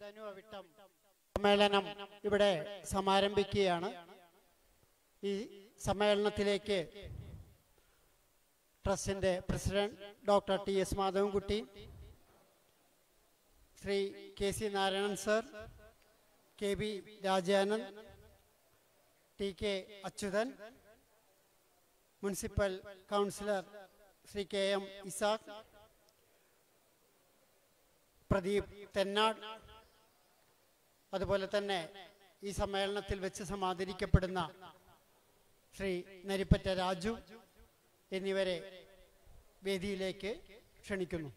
ധനു അവിട്ടം സമ്മേളനം ഇവിടെ സമാരംഭിക്കുകയാണ് ഈ സമ്മേളനത്തിലേക്ക് ട്രസ്റ്റിന്റെ president doctor T S Madhavankutty Shri K C Narayanan sir K B Rajanand T K Achuthan municipal councillor Shri K M Isaac Pradeep Thennad അതുപോലെ തന്നെ ഈ സമ്മേളനത്തിൽ വെച്ച് സമാദരിക്കപ്പെടുന്ന ശ്രീ നരിപ്പറ്റ രാജു എന്നിവരെ വേദിയിലേക്ക് ക്ഷണിക്കുന്നു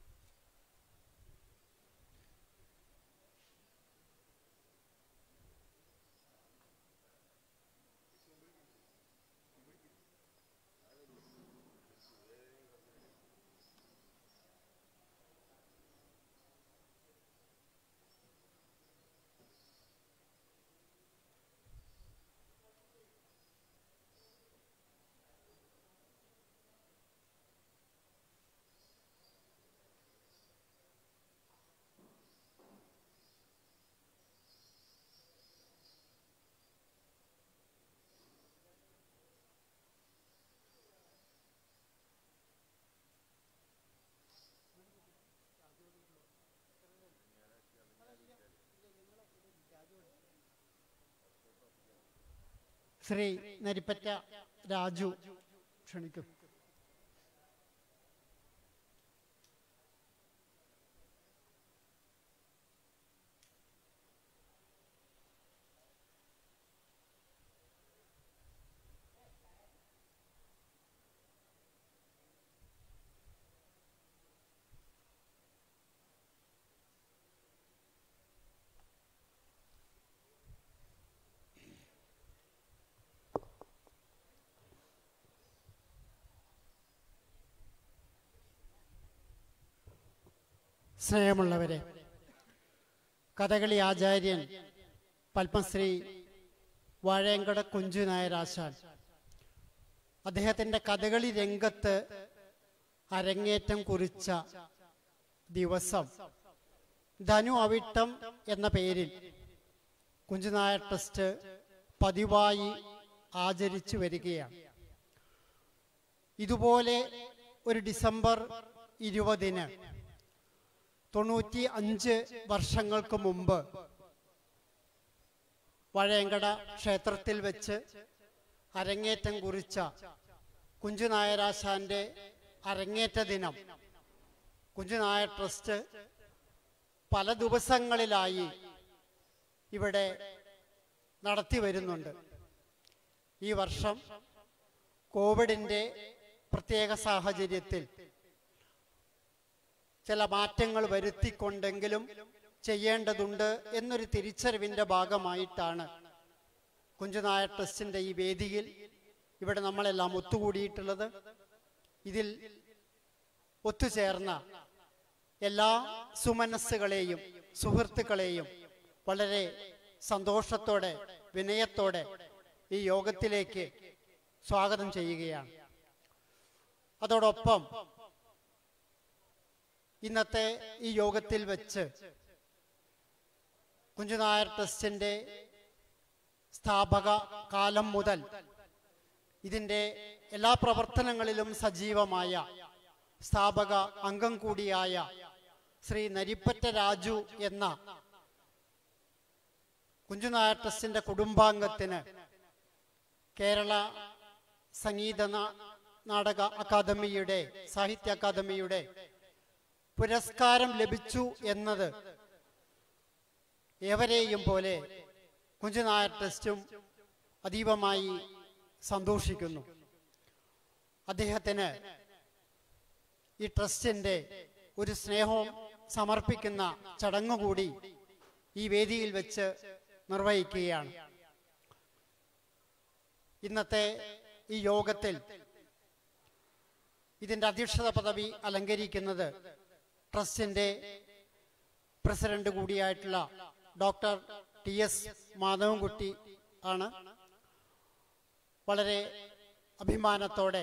ശ്രീ നരിപ്പറ്റ രാജു ക്ഷണിക്കും സ്നേഹമുള്ളവരെ കഥകളി ആചാര്യൻ പത്മശ്രീ വാഴയങ്കട കുഞ്ചു നായരാശാൻ അദ്ദേഹത്തിന്റെ കഥകളി രംഗത്ത് അരങ്ങേറ്റം കുറിച്ച ദിവസം ധനു അവിട്ടം എന്ന പേരിൽ കുഞ്ചുനായർ ട്രസ്റ്റ് പതിവായി ആചരിച്ചു വരികയാണ് ഇതുപോലെ ഒരു ഡിസംബർ ഇരുപതിന് തൊണ്ണൂറ്റി അഞ്ച് വർഷങ്ങൾക്ക് മുമ്പ് വഴയങ്കട ക്ഷേത്രത്തിൽ വെച്ച് അരങ്ങേറ്റം കുറിച്ച കുഞ്ചുനായരാശാന്റെ അരങ്ങേറ്റ ദിനം കുഞ്ചുനായർ ട്രസ്റ്റ് പല ദിവസങ്ങളിലായി ഇവിടെ നടത്തി വരുന്നുണ്ട് ഈ വർഷം കോവിഡിന്റെ പ്രത്യേക സാഹചര്യത്തിൽ ചില മാറ്റങ്ങൾ വരുത്തിക്കൊണ്ടെങ്കിലും ചെയ്യേണ്ടതുണ്ട് എന്നൊരു തിരിച്ചറിവിന്റെ ഭാഗമായിട്ടാണ് കുഞ്ചുനായർ ട്രസ്റ്റിന്റെ ഈ വേദിയിൽ ഇവിടെ നമ്മളെല്ലാം ഒത്തുകൂടിയിട്ടുള്ളത് ഇതിൽ ഒത്തുചേർന്ന എല്ലാ സുമനസ്സുകളെയും സുഹൃത്തുക്കളെയും വളരെ സന്തോഷത്തോടെ വിനയത്തോടെ ഈ യോഗത്തിലേക്ക് സ്വാഗതം ചെയ്യുകയാണ് അതോടൊപ്പം ഇന്നത്തെ ഈ യോഗത്തിൽ വെച്ച് കുഞ്ചുനായർ ട്രസ്റ്റിന്റെ സ്ഥാപക കാലം മുതൽ ഇതിന്റെ എല്ലാ പ്രവർത്തനങ്ങളിലും സജീവമായ സ്ഥാപക അംഗം കൂടിയായ ശ്രീ നരിപ്പറ്റ രാജു എന്ന കുഞ്ചുനായർ ട്രസ്റ്റിന്റെ കുടുംബാംഗത്തിന് കേരള സംഗീത നാ- നാടക അക്കാദമിയുടെ സാഹിത്യ അക്കാദമിയുടെ പുരസ്കാരം ലഭിച്ചു എന്നത് ഏവരെയും പോലെ കുഞ്ചുനായർ ട്രസ്റ്റും അതീവമായി സന്തോഷിക്കുന്നു അദ്ദേഹത്തിന് ഈ ട്രസ്റ്റിന്റെ ഒരു സ്നേഹവും സമർപ്പിക്കുന്ന ചടങ്ങ് കൂടി ഈ വേദിയിൽ വെച്ച് നിർവഹിക്കുകയാണ് ഇന്നത്തെ ഈ യോഗത്തിൽ ഇതിന്റെ അധ്യക്ഷത പദവി അലങ്കരിക്കുന്നത് ട്രസ്റ്റിന്റെ പ്രസിഡന്റ് കൂടിയായിട്ടുള്ള ഡോക്ടർ ടി എസ് മാധവൻകുട്ടി ആണ് വളരെ അഭിമാനത്തോടെ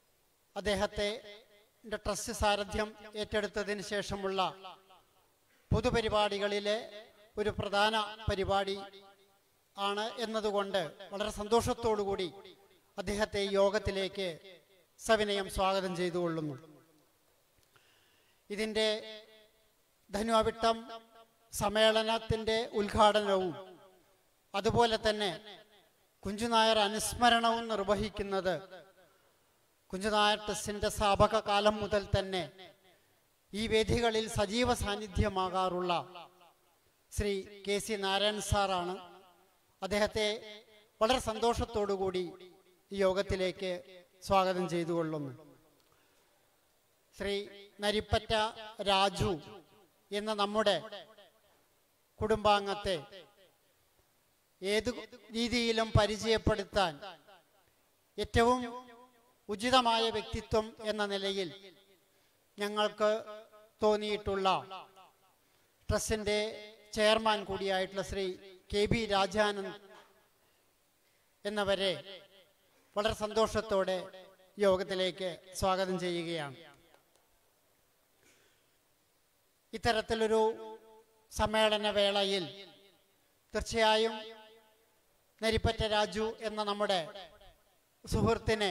അദ്ദേഹത്തെ ട്രസ്റ്റ് സാരഥ്യം ഏറ്റെടുത്തതിന് ശേഷമുള്ള പൊതുപരിപാടികളിലെ ഒരു പ്രധാന പരിപാടി ആണ് എന്നതുകൊണ്ട് വളരെ സന്തോഷത്തോടുകൂടി അദ്ദേഹത്തെ ഈ യോഗത്തിലേക്ക് സവിനയം സ്വാഗതം ചെയ്തുകൊള്ളുന്നു ഇതിൻ്റെ ധനുവാവിട്ടം സമ്മേളനത്തിൻ്റെ ഉദ്ഘാടനവും അതുപോലെ തന്നെ കുഞ്ചുനായർ അനുസ്മരണവും നിർവഹിക്കുന്നത് കുഞ്ചുനായർ ട്രസ്റ്റിൻ്റെ സ്ഥാപക കാലം മുതൽ തന്നെ ഈ വേദികളിൽ സജീവ സാന്നിധ്യമാകാറുള്ള ശ്രീ കെ സി നാരായണൻ സാറാണ് അദ്ദേഹത്തെ വളരെ സന്തോഷത്തോടുകൂടി ഈ യോഗത്തിലേക്ക് സ്വാഗതം ചെയ്തുകൊള്ളുന്നു ശ്രീ നരിപ്പറ്റ രാജു എന്ന നമ്മുടെ കുടുംബാംഗത്തെ ഏതു രീതിയിലും പരിചയപ്പെടുത്താൻ ഏറ്റവും ഉചിതമായ വ്യക്തിത്വം എന്ന നിലയിൽ ഞങ്ങൾക്ക് തോന്നിയിട്ടുള്ള ട്രസ്റ്റിന്റെ ചെയർമാൻ കൂടിയായിട്ടുള്ള ശ്രീ കെ ബി രാജാനന്ദ് എന്നവരെ വളരെ സന്തോഷത്തോടെ യോഗത്തിലേക്ക് സ്വാഗതം ചെയ്യുകയാണ് ഇത്തരത്തിലൊരു സമ്മേളന വേളയിൽ തീർച്ചയായും നരിപ്പറ്റ രാജു എന്ന നമ്മുടെ സുഹൃത്തിനെ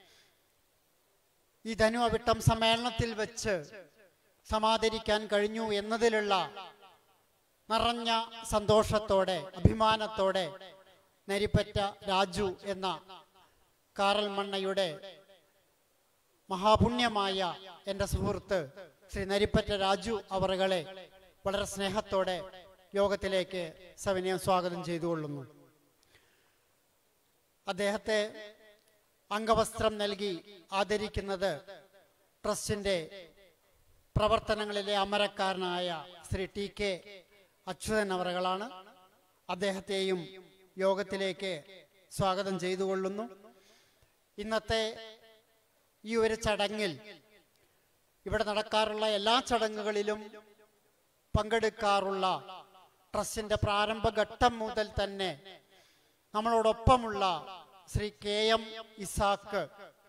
ഈ ധനു അവിട്ടം സമ്മേളനത്തിൽ വെച്ച് സമാദരിക്കാൻ കഴിഞ്ഞു എന്നതിലുള്ള നിറഞ്ഞ സന്തോഷത്തോടെ അഭിമാനത്തോടെ നരിപ്പറ്റ രാജു എന്ന കാറൽ മണ്ണയുടെ മഹാപുണ്യമായ എൻ്റെ സുഹൃത്ത് ശ്രീ നരിപ്പറ്റ രാജു അവറുകളെ വളരെ സ്നേഹത്തോടെ യോഗത്തിലേക്ക് സവിനയം സ്വാഗതം ചെയ്തുകൊള്ളുന്നു അദ്ദേഹത്തെ അംഗവസ്ത്രം നൽകി ആദരിക്കുന്നത് ട്രസ്റ്റിന്റെ പ്രവർത്തനങ്ങളിലെ അമരക്കാരനായ ശ്രീ ടി കെ അച്യുതൻ അവറുകളാണ് അദ്ദേഹത്തെയും യോഗത്തിലേക്ക് സ്വാഗതം ചെയ്തുകൊള്ളുന്നു ഇന്നത്തെ ഈ ഒരു ചടങ്ങിൽ ഇവിടെ നടക്കാറുള്ള എല്ലാ ചടങ്ങുകളിലും പങ്കെടുക്കാറുള്ള ട്രസ്റ്റിന്റെ പ്രാരംഭഘട്ടം മുതൽ തന്നെ നമ്മളോടൊപ്പമുള്ള ശ്രീ കെ എം ഇസാക്ക്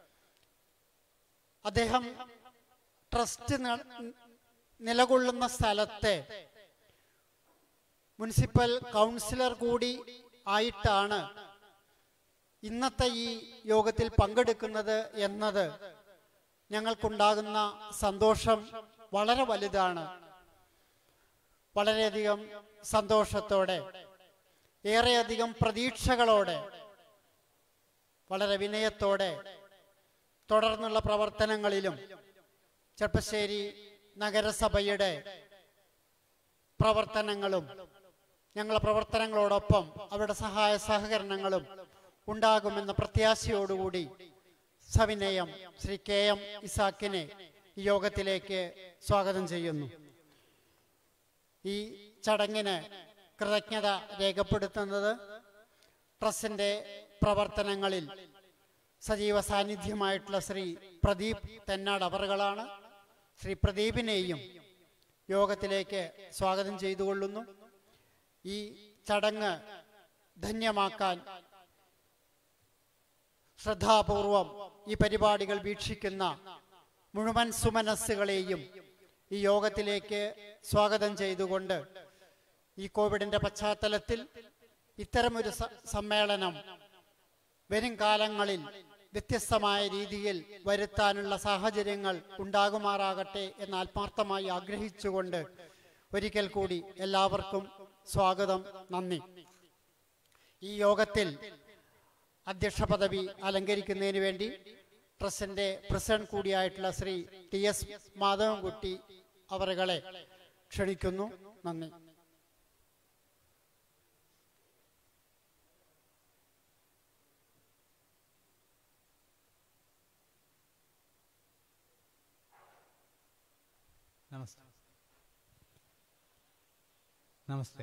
അദ്ദേഹം ട്രസ്റ്റ് ന- നിലകൊള്ളുന്ന സ്ഥലത്തെ മുനിസിപ്പൽ കൗൺസിലർ കൂടി ആയിട്ടാണ് ഇന്നത്തെ ഈ യോഗത്തിൽ പങ്കെടുക്കുന്നത് എന്നത് ഞങ്ങൾക്കുണ്ടാകുന്ന സന്തോഷം വളരെ വലുതാണ് വളരെയധികം സന്തോഷത്തോടെ ഏറെയധികം പ്രതീക്ഷകളോടെ വളരെ വിനയത്തോടെ തുടർന്നുള്ള പ്രവർത്തനങ്ങളിലും ചെർപ്പശ്ശേരി നഗരസഭയുടെ പ്രവർത്തനങ്ങളും ഞങ്ങളെ പ്രവർത്തനങ്ങളോടൊപ്പം അവരുടെ സഹായ സഹകരണങ്ങളും ഉണ്ടാകുമെന്ന പ്രത്യാശയോടുകൂടി സവിനയം ശ്രീ കെ എം ഇസാക്കിനെ ഈ യോഗത്തിലേക്ക് സ്വാഗതം ചെയ്യുന്നു ഈ ചടങ്ങിന് കൃതജ്ഞത രേഖപ്പെടുത്തുന്നത് ട്രസ്റ്റിന്റെ പ്രവർത്തനങ്ങളിൽ സജീവ സാന്നിധ്യമായിട്ടുള്ള ശ്രീ പ്രദീപ് തെന്നാട് അവറുകളാണ് ശ്രീ പ്രദീപിനെയും യോഗത്തിലേക്ക് സ്വാഗതം ചെയ്തുകൊള്ളുന്നു ഈ ചടങ്ങ് ധന്യമാക്കാൻ ശ്രദ്ധാപൂർവം ഈ പരിപാടികൾ വീക്ഷിക്കുന്ന മുഴുവൻ സുമനസ്സുകളെയും ഈ യോഗത്തിലേക്ക് സ്വാഗതം ചെയ്തുകൊണ്ട് ഈ കോവിഡിന്റെ പശ്ചാത്തലത്തിൽ ഇത്തരമൊരു സ- സമ്മേളനം വരും കാലങ്ങളിൽ വ്യത്യസ്തമായ രീതിയിൽ വരുത്താനുള്ള സാഹചര്യങ്ങൾ ഉണ്ടാകുമാറാകട്ടെ എന്ന് ആത്മാർത്ഥമായി ആഗ്രഹിച്ചുകൊണ്ട് ഒരിക്കൽ കൂടി എല്ലാവർക്കും സ്വാഗതം നന്ദി ഈ യോഗത്തിൽ അധ്യക്ഷ പദവി അലങ്കരിക്കുന്നതിന് വേണ്ടി ട്രസ്റ്റിന്റെ പ്രസിഡന്റ് കൂടിയായിട്ടുള്ള ശ്രീ ടി എസ് മാധവൻകുട്ടി അവരുകളെ ക്ഷണിക്കുന്നു നന്ദി നമസ്തേ നമസ്തേ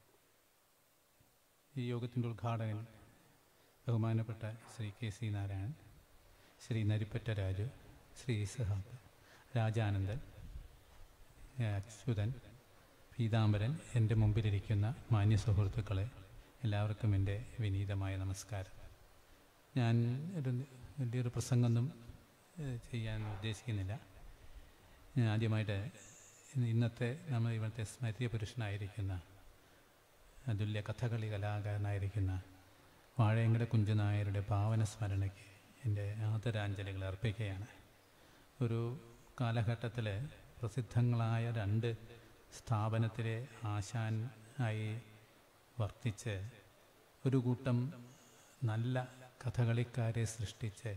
ഈ യോഗത്തിൻ്റെ ഉദ്ഘാടകൻ ബഹുമാനപ്പെട്ട ശ്രീ കെ സി നാരായണൻ ശ്രീ നരിപ്പറ്റ രാജു ശ്രീ ഇസ്ഹാബ് രാജാനന്ദൻ ഏ, അച്യുതൻ പീതാംബരൻ എൻ്റെ മുമ്പിലിരിക്കുന്ന മാന്യ സുഹൃത്തുക്കളെ എല്ലാവർക്കും എൻ്റെ വിനീതമായ നമസ്കാരം ഞാൻ ഒരു വലിയൊരു പ്രസംഗമൊന്നും ഏ, ചെയ്യാൻ ഉദ്ദേശിക്കുന്നില്ല ഞാൻ ആദ്യമായിട്ട് ഇന്ന് ഇന്നത്തെ നമ്മൾ ഇവിടുത്തെ സ്മൃതി പുരുഷനായിരിക്കുന്ന അതുല്യ കഥകളി കലാകാരനായിരിക്കുന്ന വാഴയങ്കര കുഞ്ചുനായരുടെ പാവന സ്മരണയ്ക്ക് എൻ്റെ ആദരാഞ്ജലികൾ അർപ്പിക്കുകയാണ് ഒരു കാലഘട്ടത്തിൽ പ്രസിദ്ധങ്ങളായ രണ്ട് സ്ഥാപനത്തിലെ ആശാൻ ആയി വർത്തിച്ച് ഒരു കൂട്ടം നല്ല കഥകളിക്കാരെ സൃഷ്ടിച്ച്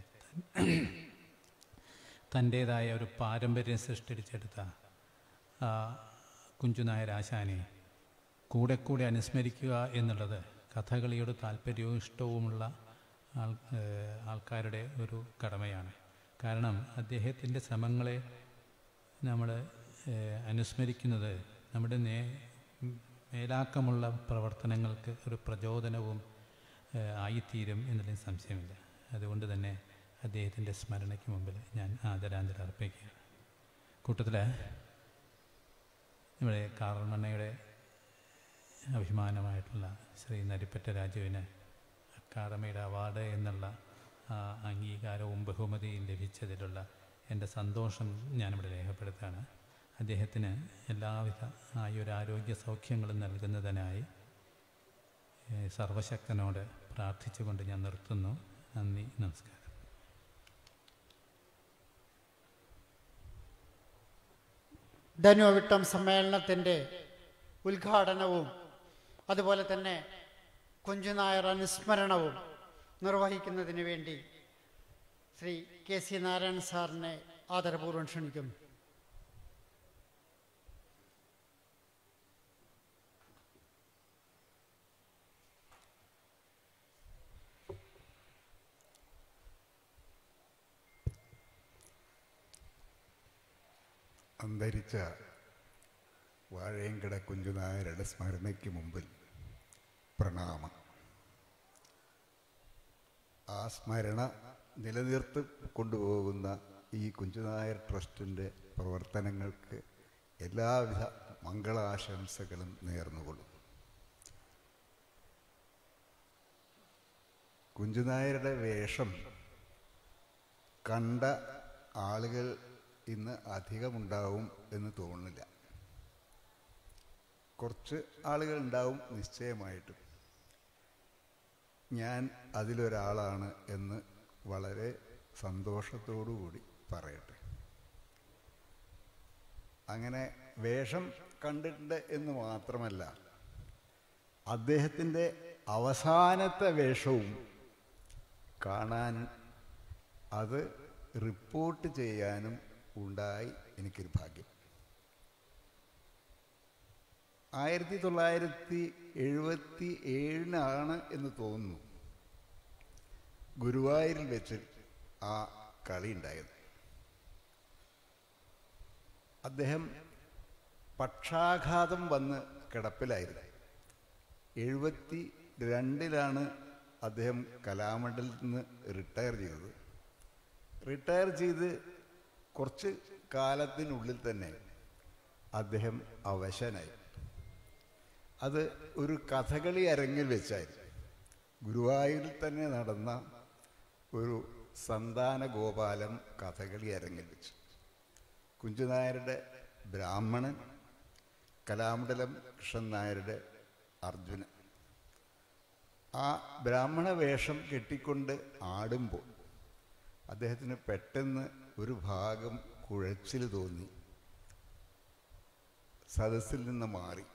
തൻ്റേതായ ഒരു പാരമ്പര്യം സൃഷ്ടിച്ചെടുത്ത ആ കുഞ്ചുനായർ ആശാനെ കൂടെ കൂടെ അനുസ്മരിക്കുക എന്നുള്ളത് കഥകളിയോട് താല്പര്യവും ഇഷ്ടവുമുള്ള ആൾ ഏഹ് ആൾക്കാരുടെ ഒരു കടമയാണ് കാരണം അദ്ദേഹത്തിൻ്റെ ശ്രമങ്ങളെ നമ്മൾ ഏഹ് അനുസ്മരിക്കുന്നത് നമ്മുടെ നേ മേലാക്കമുള്ള പ്രവർത്തനങ്ങൾക്ക് ഒരു പ്രചോദനവും ഏഹ് ആയിത്തീരും എന്നതിൽ സംശയമില്ല അതുകൊണ്ട് തന്നെ അദ്ദേഹത്തിൻ്റെ സ്മരണയ്ക്ക് മുമ്പിൽ ഞാൻ ആദരാഞ്ജലി അർപ്പിക്കുകയാണ് കൂട്ടത്തിൽ ഇവിടെ കാർമണ്ണയുടെ അഭിമാനമായിട്ടുള്ള ശ്രീ നരിപ്പറ്റ രാജുവിന് അക്കാദമിയുടെ അവാർഡ് എന്നുള്ള ആ അംഗീകാരവും ബഹുമതിയും ലഭിച്ചതിലുള്ള എൻ്റെ സന്തോഷം ഞാനിവിടെ രേഖപ്പെടുത്തുകയാണ് അദ്ദേഹത്തിന് എല്ലാവിധ ആയുരാരോഗ്യ സൗഖ്യങ്ങളും നൽകുന്നതിനായി ഏഹ് സർവശക്തനോട് പ്രാർത്ഥിച്ചുകൊണ്ട് ഞാൻ നിർത്തുന്നു നന്ദി നമസ്കാരം ധനുവിട്ടം സമ്മേളനത്തിൻ്റെ ഉദ്ഘാടനവും അതുപോലെ തന്നെ കുഞ്ചുനായർ അനുസ്മരണവും നിർവഹിക്കുന്നതിന് വേണ്ടി ശ്രീ കെ സി നാരായണൻ സാറിനെ ആദരപൂർവ്വം ക്ഷണിക്കുന്നു അന്തരിച്ച വാഴയങ്കട കുഞ്ചുനായരുടെ സ്മരണയ്ക്ക് മുമ്പിൽ പ്രണാമം ആ സ്മരണ നിലനിർത്തി കൊണ്ടുപോകുന്ന ഈ കുഞ്ചുനായർ ട്രസ്റ്റിൻ്റെ പ്രവർത്തനങ്ങൾക്ക് എല്ലാവിധ മംഗളാശംസകളും നേർന്നുകൊള്ളും കുഞ്ചുനായരുടെ വേഷം കണ്ട ആളുകൾ ഇന്ന് അധികമുണ്ടാവും എന്ന് തോന്നുന്നില്ല കുറച്ച് ആളുകൾ ഉണ്ടാവും നിശ്ചയമായിട്ടും ഞാൻ അതിലൊരാളാണ് എന്ന് വളരെ സന്തോഷത്തോടു കൂടി പറയട്ടെ അങ്ങനെ വേഷം കണ്ടിട്ടുണ്ട് എന്ന് മാത്രമല്ല അദ്ദേഹത്തിൻ്റെ അവസാനത്തെ വേഷവും കാണാൻ അത് റിപ്പോർട്ട് ചെയ്യാനും ഉണ്ടായി എനിക്കൊരു ഭാഗ്യം ആയിരത്തി തൊള്ളായിരത്തി എഴുപത്തി ഏഴിനാണ് എന്ന് തോന്നുന്നു ഗുരുവായൂരിൽ വെച്ച് ആ കളി ഉണ്ടായത് അദ്ദേഹം പക്ഷാഘാതം വന്ന് കിടപ്പിലായിരുന്നു എഴുപത്തി രണ്ടിലാണ് അദ്ദേഹം കലാമണ്ഡലത്തിൽ നിന്ന് റിട്ടയർ ചെയ്തത് റിട്ടയർ ചെയ്ത് കുറച്ച് കാലത്തിനുള്ളിൽ തന്നെ അദ്ദേഹം അവശനായി അത് ഒരു കഥകളി അരങ്ങിൽ വെച്ചായിരുന്നു ഗുരുവായൂരിൽ തന്നെ നടന്ന ഒരു സന്താന ഗോപാലം കഥകളി അരങ്ങിൽ വെച്ച് കുഞ്ചുനായരുടെ ബ്രാഹ്മണൻ കലാമണ്ഡലം കൃഷ്ണൻ നായരുടെ അർജുനൻ ആ ബ്രാഹ്മണ വേഷം കെട്ടിക്കൊണ്ട് ആടുമ്പോൾ അദ്ദേഹത്തിന് പെട്ടെന്ന് ഒരു ഭാഗം കുഴച്ചിൽ തോന്നി സദസ്സിൽ നിന്ന് മാറി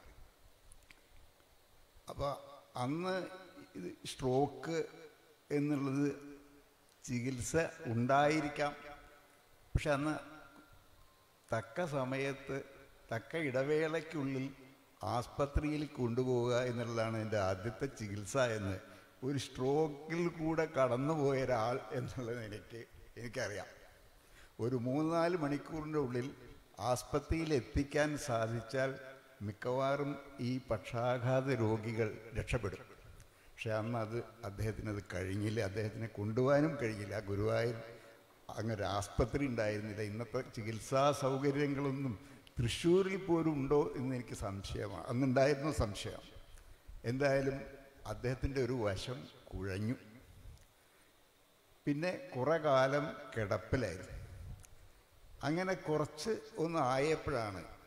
അപ്പോൾ അന്ന് ഇത് സ്ട്രോക്ക് എന്നുള്ളത് ചികിത്സ ഉണ്ടായിരിക്കാം പക്ഷെ അന്ന് തക്ക സമയത്ത് തക്ക ഇടവേളയ്ക്കുള്ളിൽ ആസ്പത്രിയിൽ കൊണ്ടുപോവുക എന്നുള്ളതാണ് എൻ്റെ ആദ്യത്തെ ചികിത്സ എന്ന് ഒരു സ്ട്രോക്കിൽ കൂടെ കടന്നുപോയ ഒരാൾ എന്നുള്ളത് എനിക്ക് എനിക്കറിയാം ഒരു മൂന്നാല് മണിക്കൂറിൻ്റെ ഉള്ളിൽ ആസ്പത്രിയിൽ എത്തിക്കാൻ സാധിച്ചാൽ മിക്കവാറും ഈ പക്ഷാഘാത രോഗികൾ രക്ഷപ്പെടും പക്ഷെ അന്ന് അത് അദ്ദേഹത്തിന് അത് കഴിഞ്ഞില്ല അദ്ദേഹത്തിനെ കൊണ്ടുപോകാനും കഴിഞ്ഞില്ല ഗുരുവായൂർ അങ്ങനെ ആസ്പത്രി ഉണ്ടായിരുന്നില്ല ഇന്നത്തെ ചികിത്സാ സൗകര്യങ്ങളൊന്നും തൃശ്ശൂരിൽ പോലും ഉണ്ടോ എന്ന് എനിക്ക് സംശയമാണ് അന്നുണ്ടായിരുന്നു സംശയം എന്തായാലും അദ്ദേഹത്തിൻ്റെ ഒരു വശം കുഴഞ്ഞു പിന്നെ കുറെ കാലം കിടപ്പിലായിരുന്നു അങ്ങനെ കുറച്ച് ഒന്ന് ആയപ്പോഴാണ്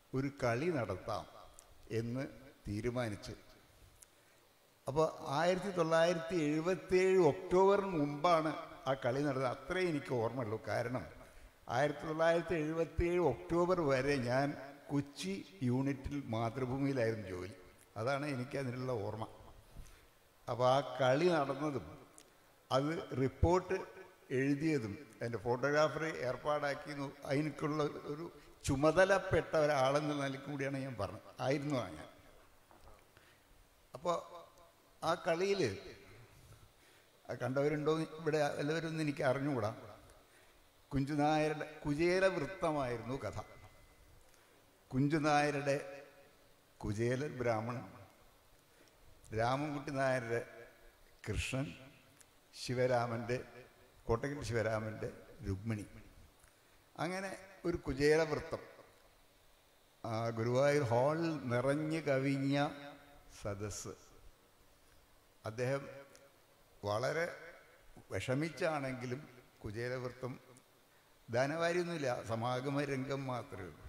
ഒരു കളി നടത്താം എന്ന് തീരുമാനിച്ചു അപ്പോൾ ആയിരത്തി തൊള്ളായിരത്തി എഴുപത്തിയേഴ് ഒക്ടോബറിന് മുമ്പാണ് ആ കളി നടന്നത് അത്രേ എനിക്ക് ഓർമ്മയുള്ളൂ കാരണം ആയിരത്തി തൊള്ളായിരത്തി എഴുപത്തിയേഴ് ഒക്ടോബർ വരെ ഞാൻ കൊച്ചി യൂണിറ്റിൽ മാതൃഭൂമിയിലായിരുന്നു ജോലി അതാണ് എനിക്ക് അതിനുള്ള ഓർമ്മ അപ്പോൾ ആ കളി നടന്നതും അത് റിപ്പോർട്ട് എഴുതിയതും എൻ്റെ ഫോട്ടോഗ്രാഫർ ഏർപ്പാടാക്കിയതും അതിനൊക്കെയുള്ള ഒരു ചുമതലപ്പെട്ട ഒരാളെന്ന നിലയ്ക്ക് കൂടിയാണ് ഞാൻ പറഞ്ഞത് ആയിരുന്നു ആ ഞാൻ അപ്പോൾ ആ കളിയിൽ കണ്ടവരുണ്ടോ എന്ന് ഇവിടെ എല്ലാവരും ഒന്നും എനിക്ക് അറിഞ്ഞുകൂടാ കുഞ്ചുനായരുടെ കുചേല വൃത്തമായിരുന്നു കഥ കുഞ്ചുനായരുടെ കുചേല ബ്രാഹ്മണൻ രാമൻകുട്ടി നായരുടെ കൃഷ്ണൻ ശിവരാമൻ്റെ കോട്ടക്കൽ ശിവരാമൻ്റെ രുക്മിണി അങ്ങനെ ഒരു കുചേല വൃത്തം ആ ഗുരുവായൂർ ഹാളിൽ നിറഞ്ഞു കവിഞ്ഞ സദസ്സ് അദ്ദേഹം വളരെ വിഷമിച്ചാണെങ്കിലും കുചേലവൃത്തം ധനവാരിയൊന്നുമില്ല സമാഗമ രംഗം മാത്രമേ ഉള്ളൂ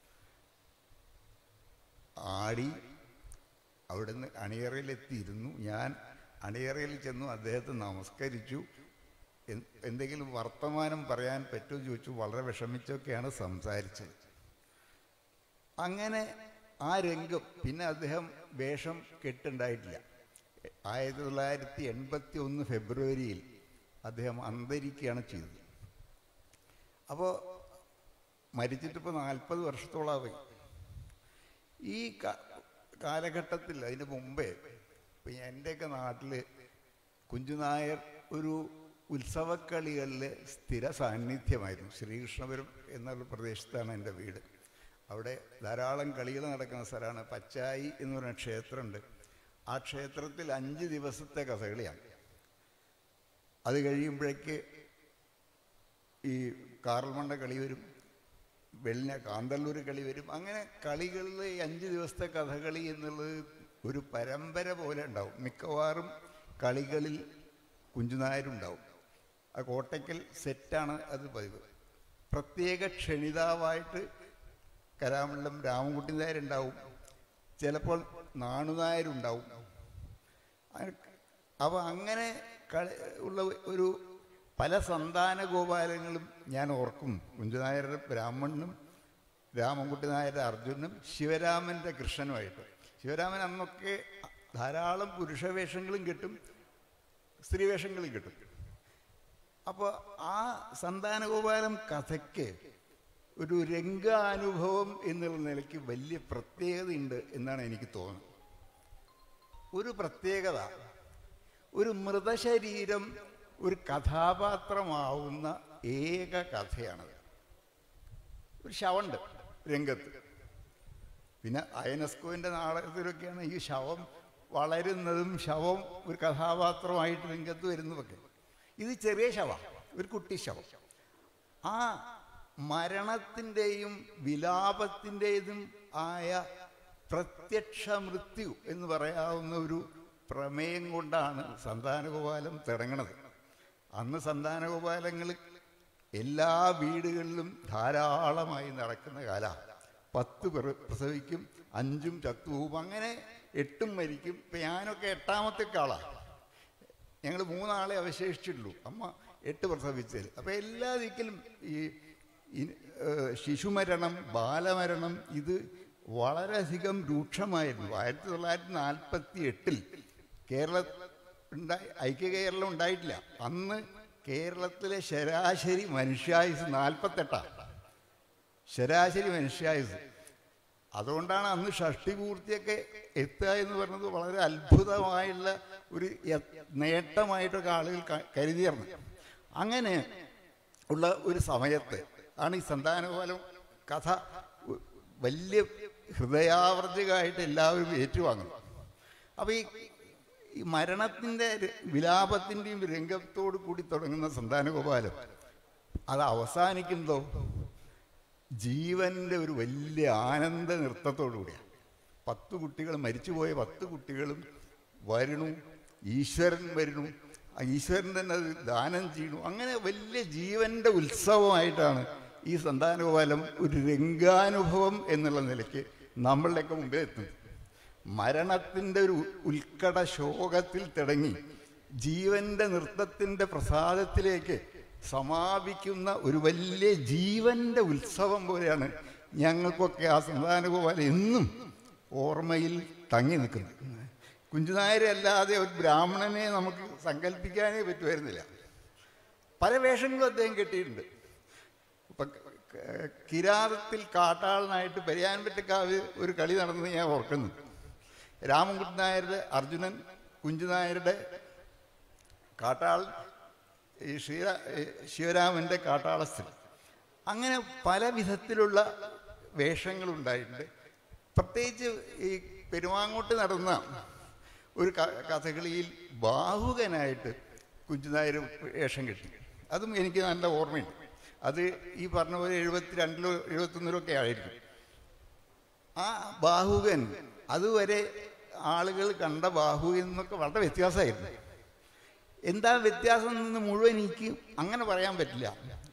ആടി അവിടുന്ന് അണിയറയിലെത്തിയിരുന്നു ഞാൻ അണിയറയിൽ ചെന്നു അദ്ദേഹത്തെ നമസ്കരിച്ചു എൻ- എന്തെങ്കിലും വർത്തമാനം പറയാൻ പറ്റുമോ ചോദിച്ചു വളരെ വിഷമിച്ചൊക്കെയാണ് സംസാരിച്ചത് അങ്ങനെ ആ രംഗം പിന്നെ അദ്ദേഹം വേഷം കെട്ടുണ്ടായിട്ടില്ല ആയിരത്തി തൊള്ളായിരത്തി എൺപത്തി ഒന്ന് ഫെബ്രുവരിയിൽ അദ്ദേഹം അന്തരിക്കുകയാണ് ചെയ്തത് അപ്പോൾ മരിച്ചിട്ടിപ്പോൾ നാൽപ്പത് വർഷത്തോളമായി ഈ കാ- കാലഘട്ടത്തിൽ അതിന് മുമ്പേ ഇപ്പം എൻ്റെയൊക്കെ നാട്ടിൽ കുഞ്ചുനായർ ഒരു ഉത്സവക്കളികളിലെ സ്ഥിര സാന്നിധ്യമായിരുന്നു ശ്രീകൃഷ്ണപുരം എന്നുള്ള പ്രദേശത്താണ് എൻ്റെ വീട് അവിടെ ധാരാളം കളികൾ നടക്കുന്ന സ്ഥലമാണ് പച്ചായി എന്ന് പറയുന്ന ക്ഷേത്രമുണ്ട് ആ ക്ഷേത്രത്തിൽ അഞ്ച് ദിവസത്തെ കഥകളിയാണ് അത് കഴിയുമ്പോഴേക്ക് ഈ കാറൽമണ്ട കളി വരും വെള്ളിന കാന്തല്ലൂർ കളി വരും അങ്ങനെ കളികളിൽ ഈ അഞ്ച് ദിവസത്തെ കഥകളി എന്നുള്ളത് ഒരു പരമ്പര പോലെ ഉണ്ടാവും മിക്കവാറും കളികളിൽ കുഞ്ചുനായരുണ്ടാവും ആ കോട്ടയ്ക്കൽ സെറ്റാണ് അത് പതിവ് പ്രത്യേക ക്ഷണിതാവായിട്ട് കരാമണ്ഡലം രാമൻകുട്ടി നായരുണ്ടാവും ചിലപ്പോൾ നാണുനായരുണ്ടാവും അപ്പോൾ അങ്ങനെ കളി ഉള്ള ഒരു പല സന്താന ഗോപാലങ്ങളും ഞാൻ ഓർക്കും കുഞ്ചുനായരുടെ ബ്രാഹ്മണനും രാമൻകുട്ടി നായരുടെ അർജുനും ശിവരാമൻ്റെ കൃഷ്ണനുമായിട്ട് ശിവരാമൻ അന്നൊക്കെ ധാരാളം പുരുഷവേഷങ്ങളും കിട്ടും സ്ത്രീവേഷങ്ങളും കിട്ടും അപ്പോൾ ആ സന്താനഗോപാലം കഥയ്ക്ക് ഒരു രംഗാനുഭവം എന്നുള്ള നിലയ്ക്ക് വലിയ പ്രത്യേകതയുണ്ട് എന്നാണ് എനിക്ക് തോന്നുന്നത് ഒരു പ്രത്യേകത ഒരു മൃതശരീരം ഒരു കഥാപാത്രമാവുന്ന ഏക കഥയാണത് ഒരു ശവമുണ്ട് രംഗത്ത് പിന്നെ അയനസ്കോവിൻ്റെ നാടകത്തിലൊക്കെയാണ് ഈ ശവം വളരുന്നതും ശവം ഒരു കഥാപാത്രമായിട്ട് രംഗത്ത് വരുന്നതൊക്കെ ഇത് ചെറിയ ശവം ഒരു കുട്ടി ശവം ആ മരണത്തിൻ്റെയും വിലാപത്തിൻ്റെതും ആയ പ്രത്യക്ഷ മൃത്യു എന്ന് പറയാവുന്ന ഒരു പ്രമേയം കൊണ്ടാണ് സന്താനഗോപാലം തുടങ്ങണത് അന്ന് സന്താനഗോപാലങ്ങൾ എല്ലാ വീടുകളിലും ധാരാളമായി നടക്കുന്ന കാലമാണ് പത്ത് പ്ര- പ്രസവിക്കും അഞ്ചും ചത്തുപോകും അങ്ങനെ എട്ടും മരിക്കും ഇപ്പം ഞാനൊക്കെ എട്ടാമത്തെ ആളാണ് ഞങ്ങൾ മൂന്നാളെ അവശേഷിച്ചിട്ടുള്ളൂ അമ്മ എട്ട് പ്രസവിച്ചതിൽ അപ്പോൾ എല്ലാ ദിക്കിലും ഈ ഈ- ഏഹ് ശിശുമരണം ബാലമരണം ഇത് വളരെയധികം രൂക്ഷമായിരുന്നു ആയിരത്തി തൊള്ളായിരത്തി നാൽപ്പത്തി എട്ടിൽ കേരള ഉണ്ടായി ഐക്യ കേരളം ഉണ്ടായിട്ടില്ല അന്ന് കേരളത്തിലെ ശരാശരി മനുഷ്യായുസ് നാൽപ്പത്തെട്ടാണ് ശരാശരി മനുഷ്യായുസ് അതുകൊണ്ടാണ് അന്ന് ഷഷ്ടി പൂർത്തിയൊക്കെ എത്തുക എന്ന് പറയുന്നത് വളരെ അത്ഭുതമായുള്ള ഒരു യ- നേട്ടമായിട്ടൊക്കെ ആളുകൾ ക- കരുതിയിരുന്നു അങ്ങനെ ഉള്ള ഒരു സമയത്ത് ആണ് ഈ സന്താനപാലം കഥ ഉ- വലിയ ഹൃദയാവർജകമായിട്ട് എല്ലാവരും ഏറ്റുവാങ്ങുന്നത് അപ്പോൾ ഈ ഈ മരണത്തിൻ്റെ വിലാപത്തിൻ്റെയും രംഗത്തോടു കൂടി തുടങ്ങുന്ന സന്താനഗോപാലം അത് അവസാനിക്കുന്നതോ ജീവൻ്റെ ഒരു വലിയ ആനന്ദ നൃത്തത്തോടു കൂടിയാണ് പത്ത് കുട്ടികൾ മരിച്ചുപോയ പത്ത് കുട്ടികളും വരണു ഈശ്വരൻ വരുന്നു ആ ഈശ്വരൻ തന്നെ അത് ദാനം ചെയ്യണു അങ്ങനെ വലിയ ജീവൻ്റെ ഉത്സവമായിട്ടാണ് ഈ സന്താനഗോപാലം ഒരു രംഗാനുഭവം എന്നുള്ള നിലയ്ക്ക് നമ്മളുടെയൊക്കെ മുമ്പിൽ എത്തുന്നത് മരണത്തിൻ്റെ ഒരു ഉത്കട ശോകത്തിൽ തിടങ്ങി ജീവന്റെ നൃത്തത്തിൻ്റെ പ്രസാദത്തിലേക്ക് സമാപിക്കുന്ന ഒരു വലിയ ജീവന്റെ ഉത്സവം പോലെയാണ് ഞങ്ങൾക്കൊക്കെ ആ സന്താനഗോപാലം എന്നും ഓർമ്മയിൽ തങ്ങി നിൽക്കുന്നത് കുഞ്ചുനായരെ അല്ലാതെ ഒരു ബ്രാഹ്മണനെ നമുക്ക് സങ്കല്പിക്കാനേ പറ്റുമായിരുന്നില്ല പല വേഷങ്ങളും അദ്ദേഹം കെട്ടിയിട്ടുണ്ട് ഇപ്പം ക- കിരാതത്തിൽ കാട്ടാളനായിട്ട് പെരിയാൻപറ്റക്കാവ് ഒരു കളി നടന്നത് ഞാൻ ഓർക്കുന്നു രാമൻകുട്ടി നായരുടെ അർജുനൻ കുഞ്ചുനായരുടെ കാട്ടാൾ ഈ ശ്രീരാ ഈ ശിവരാമൻ്റെ കാട്ടാളസ്ഥൻ അങ്ങനെ പല വിധത്തിലുള്ള വേഷങ്ങളുണ്ടായിട്ടുണ്ട് പ്രത്യേകിച്ച് ഈ പെരുമാങ്ങോട്ട് നടന്ന ഒരു ക- കഥകളിയിൽ ബാഹുകനായിട്ട് കുഞ്ചുനായർ വേഷം കെട്ടി അതും എനിക്ക് നല്ല ഓർമ്മയുണ്ട് അത് ഈ പറഞ്ഞ പോലെ എഴുപത്തിരണ്ടിലോ എഴുപത്തൊന്നിലോ ഒക്കെ ആയിരിക്കും ആ ബാഹുകൻ അതുവരെ ആളുകൾ കണ്ട ബാഹുകൻ എന്നൊക്കെ വളരെ വ്യത്യാസമായിരുന്നു എന്താ വ്യത്യാസം എന്ന് മുഴുവൻ എനിക്ക് അങ്ങനെ പറയാൻ പറ്റില്ല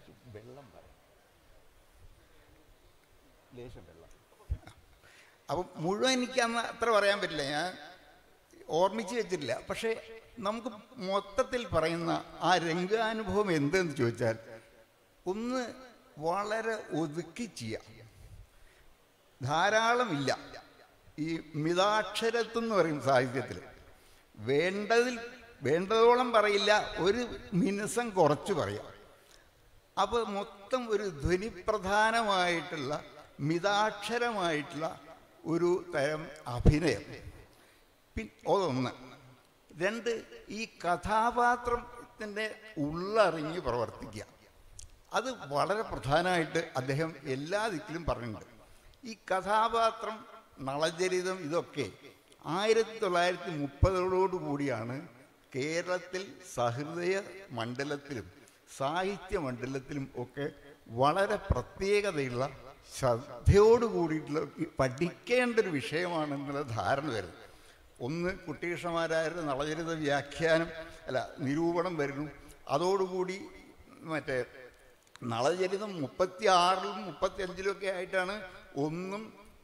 അപ്പം മുഴുവൻ എനിക്ക് അന്ന് അത്ര പറയാൻ പറ്റില്ല ഞാൻ ഓർമ്മിച്ച് വെച്ചിട്ടില്ല പക്ഷേ നമുക്ക് മൊത്തത്തിൽ പറയുന്ന ആ രംഗാനുഭവം എന്തെന്ന് ചോദിച്ചാൽ ഒന്ന് വളരെ ഒതുക്കി ചെയ്യാം ധാരാളമില്ല ഈ മിതാക്ഷരത്വം എന്ന് പറയും സാഹിത്യത്തിൽ വേണ്ടതിൽ വേണ്ടതോളം പറയില്ല ഒരു മിനുസം കുറച്ച് പറയാം അപ്പോൾ മൊത്തം ഒരു ധ്വനിപ്രധാനമായിട്ടുള്ള മിതാക്ഷരമായിട്ടുള്ള ഒരു തരം അഭിനയം പിൻ അതൊന്ന് രണ്ട് ഈ കഥാപാത്രത്തിൻ്റെ ഉള്ളറിഞ്ഞ് പ്രവർത്തിക്കുക അത് വളരെ പ്രധാനമായിട്ട് അദ്ദേഹം എല്ലാ ദിക്കിലും പറഞ്ഞിട്ടുണ്ട് ഈ കഥാപാത്രം നളചരിതം ഇതൊക്കെ ആയിരത്തി തൊള്ളായിരത്തി മുപ്പതോടു കൂടിയാണ് കേരളത്തിൽ സഹൃദയ മണ്ഡലത്തിലും സാഹിത്യ മണ്ഡലത്തിലും ഒക്കെ വളരെ പ്രത്യേകതയുള്ള ശ്രദ്ധയോട് കൂടിയിട്ടുള്ള ഈ പഠിക്കേണ്ട ഒരു വിഷയമാണെന്നുള്ള ധാരണ വരുന്നത് ഒന്ന് കുട്ടികൃഷ്ണമാരായരുടെ നളചരിത വ്യാഖ്യാനം അല്ല നിരൂപണം വരുന്നു അതോടുകൂടി മറ്റേ നളചരിതം മുപ്പത്തി ആറിലും മുപ്പത്തി അഞ്ചിലും ഒക്കെ ആയിട്ടാണ് ഒന്നും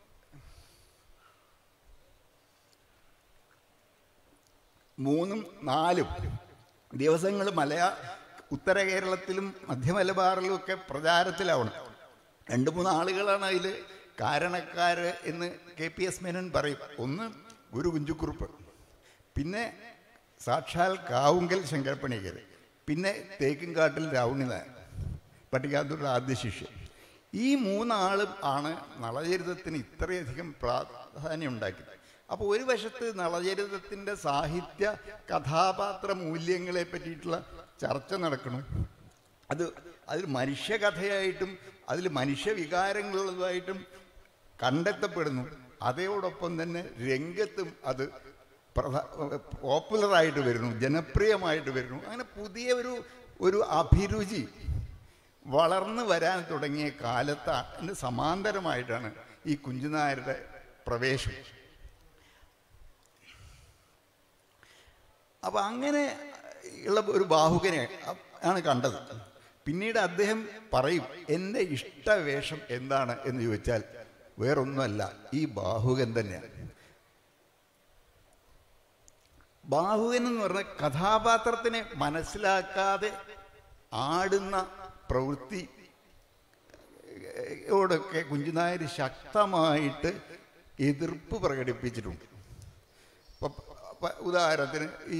മൂന്നും നാലും ദിവസങ്ങൾ മലയാ ഉത്തര കേരളത്തിലും മധ്യമലബാറിലും ഒക്കെ പ്രചാരത്തിലാവണം രണ്ട് മൂന്ന് ആളുകളാണ് അതിൽ കാരണക്കാര് എന്ന് കെ പി എസ് മേനൻ പറയും ഒന്ന് ഗുരു കുഞ്ചുക്കുറുപ്പ് പിന്നെ സാക്ഷാൽ കാവുങ്കൽ ശങ്കരപ്പണിക്കർ പിന്നെ തേക്കിൻകാട്ടിൽ രാവുണ്ണി നായർ പട്ടികാത്തൂരുടെ ആദ്യ ശിഷ്യൻ ഈ മൂന്നാളും ആണ് നളചരിതത്തിന് ഇത്രയധികം പ്രാധാന്യം ഉണ്ടാക്കിയത് അപ്പോൾ ഒരു വശത്ത് നളചരിതത്തിൻ്റെ സാഹിത്യ കഥാപാത്ര മൂല്യങ്ങളെ പറ്റിയിട്ടുള്ള ചർച്ച നടക്കണം അത് അതിൽ മനുഷ്യകഥയായിട്ടും അതിൽ മനുഷ്യവികാരങ്ങളുള്ളതായിട്ടും കണ്ടെത്തപ്പെടുന്നു അതോടൊപ്പം തന്നെ രംഗത്തും അത് പ്രധാ പോപ്പുലറായിട്ട് വരുന്നു ജനപ്രിയമായിട്ട് വരുന്നു അങ്ങനെ പുതിയ ഒരു ഒരു അഭിരുചി വളർന്നു വരാൻ തുടങ്ങിയ കാലത്ത് അതിന് സമാന്തരമായിട്ടാണ് ഈ കുഞ്ചുനായരുടെ പ്രവേശം അപ്പം അങ്ങനെ ഉള്ള ഒരു ബാഹുകനെ ആണ് കണ്ടത് പിന്നീട് അദ്ദേഹം പറയും എൻ്റെ ഇഷ്ടവേഷം എന്താണ് എന്ന് ചോദിച്ചാൽ വേറൊന്നുമല്ല ഈ ബാഹുകൻ തന്നെയാണ് ബാഹുകൻ എന്ന് പറഞ്ഞ കഥാപാത്രത്തിനെ മനസ്സിലാക്കാതെ ആടുന്ന പ്രവൃത്തി യോടൊക്കെ കുഞ്ചുനായർ ശക്തമായിട്ട് എതിർപ്പ് പ്രകടിപ്പിച്ചിട്ടുണ്ട് ഇപ്പൊ പ- ഉദാഹരണത്തിന് ഈ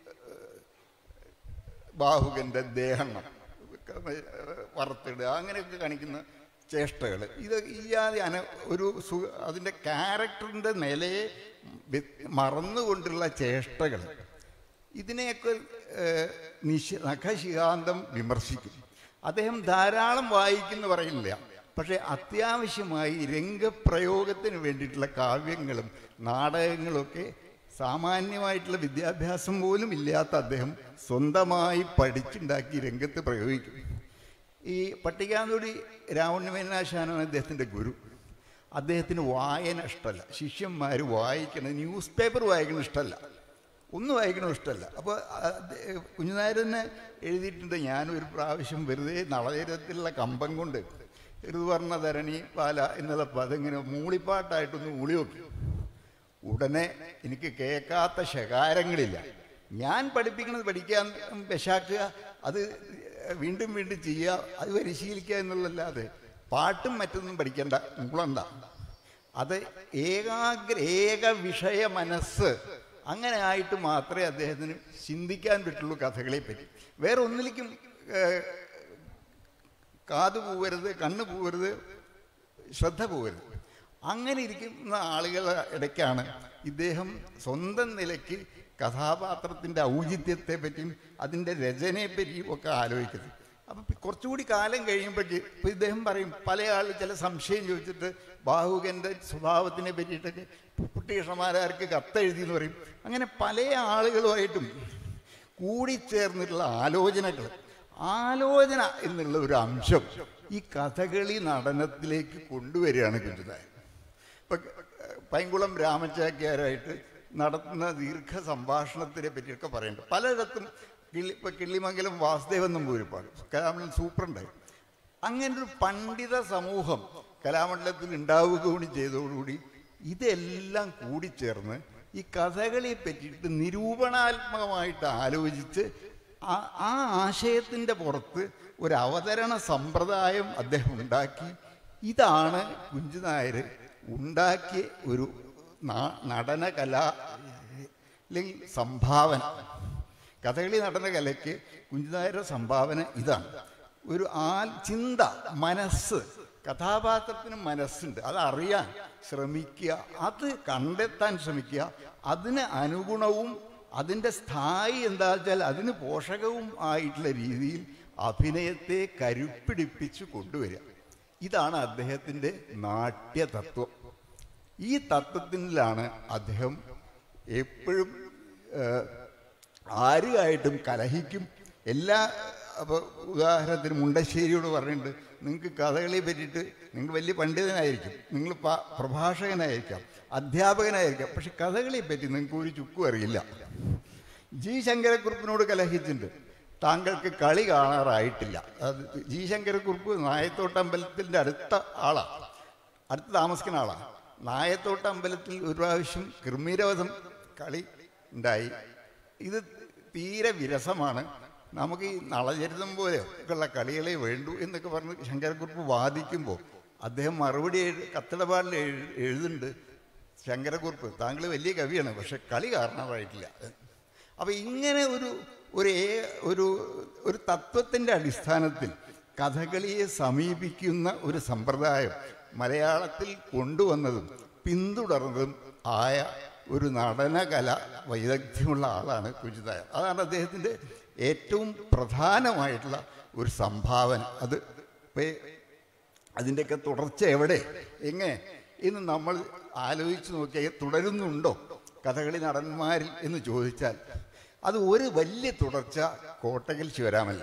ബാഹുകൻ്റെ ദേഹണ്ണം വറുത്തിടുക അങ്ങനെയൊക്കെ കാണിക്കുന്ന ചേഷ്ടകൾ ഇത് ഈ ആദ്യ അന ഒരു സു അതിൻ്റെ ക്യാരക്ടറിൻ്റെ നിലയെ വ്യ- മറന്നുകൊണ്ടുള്ള ചേഷ്ടകൾ ഇതിനെയൊക്കെ ഏഹ്, നിശ നഖശികാന്തം വിമർശിക്കും അദ്ദേഹം ധാരാളം വായിക്കുന്നു പറയുന്നില്ല പക്ഷേ അത്യാവശ്യമായി രംഗപ്രയോഗത്തിന് വേണ്ടിയിട്ടുള്ള കാവ്യങ്ങളും നാടകങ്ങളൊക്കെ സാമാന്യമായിട്ടുള്ള വിദ്യാഭ്യാസം പോലും ഇല്ലാത്ത അദ്ദേഹം സ്വന്തമായി പഠിച്ചുണ്ടാക്കി രംഗത്ത് പ്രയോഗിക്കും ഈ പട്ടികാന്തൊടി രാവണ്യമേനാശാനാണ് അദ്ദേഹത്തിൻ്റെ ഗുരു അദ്ദേഹത്തിന് വായന ഇഷ്ടമല്ല ശിഷ്യന്മാർ വായിക്കണം ന്യൂസ് പേപ്പർ വായിക്കണം ഇഷ്ടമല്ല ഒന്നും വായിക്കണം ഇഷ്ടമല്ല അപ്പോൾ കുഞ്ഞുനായർ തന്നെ എഴുതിയിട്ടുണ്ട് ഞാനൊരു പ്രാവശ്യം വെറുതെ നളചരിതത്തിലുള്ള കമ്പം കൊണ്ട് ഋതുവർണ്ണ ധരണി പാല എന്നുള്ള പതിങ്ങനെ മൂളിപ്പാട്ടായിട്ടൊന്ന് മൂളി നോക്കി ഉടനെ എനിക്ക് കേൾക്കാത്ത ശകാരങ്ങളില്ല ഞാൻ പഠിപ്പിക്കുന്നത് പഠിക്കാൻ വിശാക്കുക അത് വീണ്ടും വീണ്ടും ചെയ്യുക അത് പരിശീലിക്കുക എന്നുള്ളതല്ലാതെ പാട്ടും മറ്റൊന്നും പഠിക്കണ്ട മുളണ്ട അത് ഏകാഗ്ര ഏക വിഷയ മനസ്സ് അങ്ങനെ ആയിട്ട് മാത്രമേ അദ്ദേഹത്തിന് ചിന്തിക്കാൻ പറ്റുള്ളൂ കഥകളെ പറ്റി വേറെ ഒന്നിലേക്കും ഏഹ്, കാത് പോവരുത് കണ്ണ് പോവരുത് ശ്രദ്ധ പോകരുത് അങ്ങനെ ഇരിക്കുന്ന ആളുകളുടെ ഇടയ്ക്കാണ് ഇദ്ദേഹം സ്വന്തം നിലയ്ക്ക് കഥാപാത്രത്തിൻ്റെ ഔചിത്യത്തെ പറ്റിയും അതിൻ്റെ രചനയെ പറ്റിയും ഒക്കെ ആലോചിക്കുന്നത് അപ്പം കുറച്ചുകൂടി കാലം കഴിയുമ്പോഴേക്ക് ഇപ്പം ഇദ്ദേഹം പറയും പല ആൾ ചില സംശയം ചോദിച്ചിട്ട് ബാഹുകൻ്റെ സ്വഭാവത്തിനെ പറ്റിയിട്ടൊക്കെ കുട്ടികൃഷ്ണമാരാർക്ക് കത്തെഴുതി എന്ന് പറയും അങ്ങനെ പല ആളുകളുമായിട്ടും കൂടിച്ചേർന്നിട്ടുള്ള ആലോചനകൾ ആലോചന എന്നുള്ള ഒരു അംശം ഈ കഥകളി നടനത്തിലേക്ക് കൊണ്ടുവരികയാണ് കുഞ്ചുനായർ ഇപ്പൊ ഏഹ്, പൈങ്കുളം രാമചാക്യാരായിട്ട് നടത്തുന്ന ദീർഘ സംഭാഷണത്തിനെ പറ്റിയൊക്കെ പറയുന്നുണ്ട് പലയിടത്തും കിള്ളി ഇപ്പൊ കിള്ളിമംഗലം വാസുദേവൻ നമ്പൂരിപ്പാട് കലാമണ്ഡലം സൂപ്രണ്ടായി അങ്ങനെ ഒരു പണ്ഡിത സമൂഹം കലാമണ്ഡലത്തിൽ ഉണ്ടാവുക കൂടി ചെയ്തതോടുകൂടി ഇതെല്ലാം കൂടിച്ചേർന്ന് ഈ കഥകളെ പറ്റിയിട്ട് നിരൂപണാത്മകമായിട്ട് ആലോചിച്ച് ആ- ആ ആശയത്തിൻ്റെ പുറത്ത് ഒരു അവതരണ സമ്പ്രദായം അദ്ദേഹം ഉണ്ടാക്കി ഇതാണ് കുഞ്ചുനായർ ഉണ്ടാക്കിയ ഒരു നാ- നടനകല അല്ലെങ്കിൽ സംഭാവന കഥകളി നടനകലയ്ക്ക് കുഞ്ചുനായരുടെ സംഭാവന ഇതാണ് ഒരു ആ ചിന്ത മനസ്സ് കഥാപാത്രത്തിന് മനസ്സുണ്ട് അത് അറിയാൻ ശ്രമിക്കുക അത് കണ്ടെത്താൻ ശ്രമിക്കുക അതിന് അനുഗുണവും അതിൻ്റെ സ്ഥായി എന്താ വെച്ചാൽ അതിന് പോഷകവും ആയിട്ടുള്ള രീതിയിൽ അഭിനയത്തെ കരുപ്പിടിപ്പിച്ച് കൊണ്ടുവരിക ഇതാണ് അദ്ദേഹത്തിൻ്റെ നാട്യതത്വം ഈ തത്വത്തിലാണ് അദ്ദേഹം എപ്പോഴും ഏഹ്, ആരുമായിട്ടും കലഹിക്കും എല്ലാ അപ്പോൾ ഉദാഹരണത്തിന് മുണ്ടശ്ശേരിയോട് പറഞ്ഞിട്ടുണ്ട് നിങ്ങൾക്ക് കഥകളെ പറ്റിയിട്ട് നിങ്ങൾ വലിയ പണ്ഡിതനായിരിക്കും നിങ്ങൾ പ- പ്രഭാഷകനായിരിക്കാം അധ്യാപകനായിരിക്കാം പക്ഷെ കഥകളെ പറ്റി നിങ്ങൾക്ക് ഒരു ചുക്കും അറിയില്ല ജി ശങ്കരക്കുറുപ്പിനോട് കലഹിച്ചിട്ടുണ്ട് താങ്കൾക്ക് കളി കാണാറായിട്ടില്ല അത് ജി ശങ്കരക്കുറുപ്പ് നായത്തോട്ടമ്പലത്തിൻ്റെ അടുത്ത ആളാണ് അടുത്ത് താമസിക്കുന്ന ആളാണ് നായത്തോട്ട അമ്പലത്തിൽ ഒരു പ്രാവശ്യം കൃമീരവധം കളി ഉണ്ടായി ഇത് തീരെ വിരസമാണ് നമുക്ക് ഈ നളചരിതം പോലെ ഒക്കെയുള്ള കളികളെ വേണ്ടൂ എന്നൊക്കെ പറഞ്ഞ് ശങ്കരക്കുറുപ്പ് വാദിക്കുമ്പോൾ അദ്ദേഹം മറുപടി എഴു കത്തിടപാടിൽ എഴു എഴുതുന്നുണ്ട് ശങ്കരക്കുറുപ്പ് താങ്കൾ വലിയ കവിയാണ് പക്ഷെ കളി കാരണമായിട്ടില്ല അപ്പം ഇങ്ങനെ ഒരു ഒരു ഏ- ഒരു ഒരു തത്വത്തിൻ്റെ അടിസ്ഥാനത്തിൽ കഥകളിയെ സമീപിക്കുന്ന ഒരു സമ്പ്രദായം മലയാളത്തിൽ കൊണ്ടുവന്നതും പിന്തുടർന്നതും ആയ ഒരു നടനകല വൈദഗ്ധ്യമുള്ള ആളാണ് കുഞ്ചിതായ അതാണ് അദ്ദേഹത്തിൻ്റെ ഏറ്റവും പ്രധാനമായിട്ടുള്ള ഒരു സംഭാവന അത് ഇപ്പൊ അതിൻ്റെയൊക്കെ തുടർച്ച എവിടെ എങ്ങനെ എന്ന് നമ്മൾ ആലോചിച്ച് നോക്കിയാൽ തുടരുന്നുണ്ടോ കഥകളി നടന്മാരിൽ എന്ന് ചോദിച്ചാൽ അത് ഒരു വലിയ തുടർച്ച കോട്ടകൽ ശിവരാമല്ല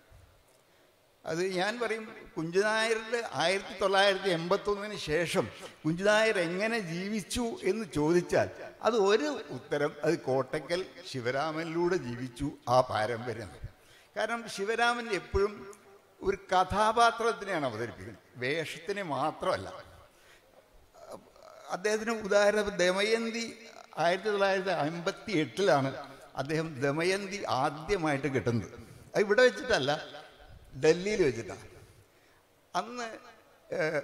അത് ഞാൻ പറയും കുഞ്ചുനായരുടെ ആയിരത്തി തൊള്ളായിരത്തി എൺപത്തൊന്നിന് ശേഷം കുഞ്ചുനായർ എങ്ങനെ ജീവിച്ചു എന്ന് ചോദിച്ചാൽ അത് ഒരു ഉത്തരം അത് കോട്ടക്കൽ ശിവരാമനിലൂടെ ജീവിച്ചു ആ പാരമ്പര്യം കാരണം ശിവരാമൻ എപ്പോഴും ഒരു കഥാപാത്രത്തിനെയാണ് അവതരിപ്പിക്കുന്നത് വേഷത്തിനെ മാത്രമല്ല അദ്ദേഹത്തിന് ഉദാഹരണം ദമയന്തി ആയിരത്തി തൊള്ളായിരത്തി അമ്പത്തി എട്ടിലാണ് അദ്ദേഹം ദമയന്തി ആദ്യമായിട്ട് കിട്ടുന്നത് അത് ഇവിടെ വെച്ചിട്ടല്ല ഡൽഹിയിൽ വെച്ചിട്ടാണ് അന്ന് ഏഹ്,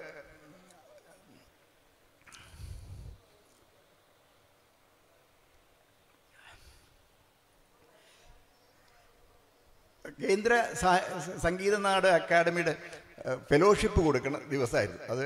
കേന്ദ്ര സാ- സംഗീത നാട് അക്കാദമിയുടെ ഫെലോഷിപ്പ് കൊടുക്കുന്ന ദിവസമായിരുന്നു അത്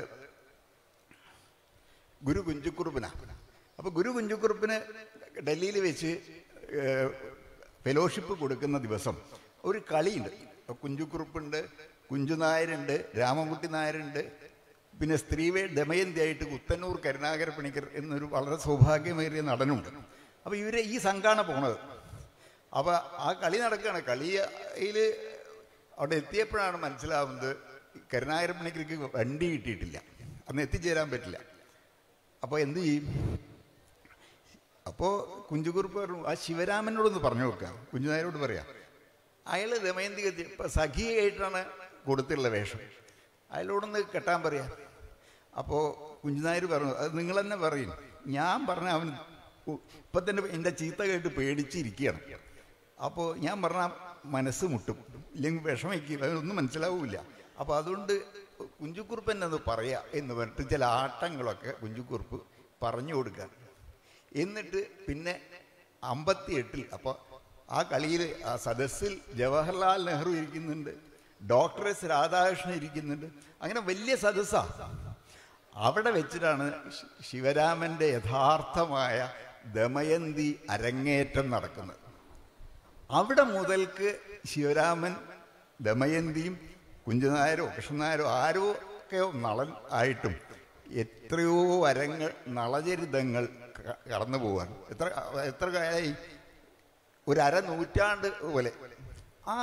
ഗുരു കുഞ്ചുക്കുറുപ്പിനാണ് അപ്പോൾ ഗുരു കുഞ്ചുക്കുറുപ്പിന് ഡൽഹിയിൽ വെച്ച് ഫെലോഷിപ്പ് കൊടുക്കുന്ന ദിവസം ഒരു കളിയുണ്ട് അപ്പോൾ കുഞ്ചുക്കുറുപ്പുണ്ട് കുഞ്ചുനായരുണ്ട് രാമൻകുട്ടി നായരുണ്ട് പിന്നെ സ്ത്രീവേ ദമയന്തിയായിട്ട് കുത്തന്നൂർ കരുണാകര പണിക്കർ എന്നൊരു വളരെ സൗഭാഗ്യമേറിയ നടനുണ്ട് അപ്പോൾ ഇവരെ ഈ സംഘാണ് പോണത് അപ്പോൾ ആ കളി നടക്കുകയാണ് കളിയിൽ അവിടെ എത്തിയപ്പോഴാണ് മനസ്സിലാവുന്നത് കരുണാകര പണിക്കർക്ക് വണ്ടി കിട്ടിയിട്ടില്ല അന്ന് എത്തിച്ചേരാൻ പറ്റില്ല അപ്പോൾ എന്ത് ചെയ്യും അപ്പോൾ കുഞ്ചുകുറുപ്പ് പറഞ്ഞു ആ ശിവരാമനോടൊന്ന് പറഞ്ഞു നോക്കാം കുഞ്ചുനായരോട് പറയാം അയാൾ ദമയന്തി കത്തി ഇപ്പം സഖിയായിട്ടാണ് കൊടുത്തുള്ള വേഷം അയാളോടൊന്ന് കെട്ടാൻ പറയാം അപ്പോൾ കുഞ്ഞുനായർ പറഞ്ഞു അത് നിങ്ങൾ തന്നെ പറയും ഞാൻ പറഞ്ഞ അവൻ ഉ- ഇപ്പം തന്നെ എൻ്റെ ചീത്ത കേട്ട് പേടിച്ചിരിക്കുകയാണ് അപ്പോൾ ഞാൻ പറഞ്ഞ മനസ്സ് മുട്ടും ഇല്ലെങ്കിൽ വിഷമിക്കും അതൊന്നും മനസ്സിലാവില്ല അപ്പോൾ അതുകൊണ്ട് കുഞ്ചുക്കുറുപ്പ് എന്നെ അത് പറയാ എന്ന് പറഞ്ഞിട്ട് ചില ആട്ടങ്ങളൊക്കെ കുഞ്ചുക്കുറുപ്പ് പറഞ്ഞു കൊടുക്കാൻ എന്നിട്ട് പിന്നെ അമ്പത്തി എട്ടിൽ അപ്പോൾ ആ കളിയിൽ ആ സദസ്സിൽ ജവഹർലാൽ നെഹ്റു ഇരിക്കുന്നുണ്ട് ഡോക്ടർ എസ് രാധാകൃഷ്ണൻ ഇരിക്കുന്നുണ്ട് അങ്ങനെ വലിയ സദസ്സാണ് അവിടെ വെച്ചിട്ടാണ് ശി- ശിവരാമന്റെ യഥാർത്ഥമായ ദമയന്തി അരങ്ങേറ്റം നടക്കുന്നത് അവിടെ മുതൽക്ക് ശിവരാമൻ ദമയന്തിയും കുഞ്ചനായരോ കൃഷ്ണനായരോ ആരോ ഒക്കെയോ നളൻ ആയിട്ടും എത്രയോ അരങ്ങൾ നളചരിതങ്ങൾ ക- കടന്നു പോവാൻ എത്ര എത്ര കാലമായി ഒരു അര നൂറ്റാണ്ട് പോലെ ആ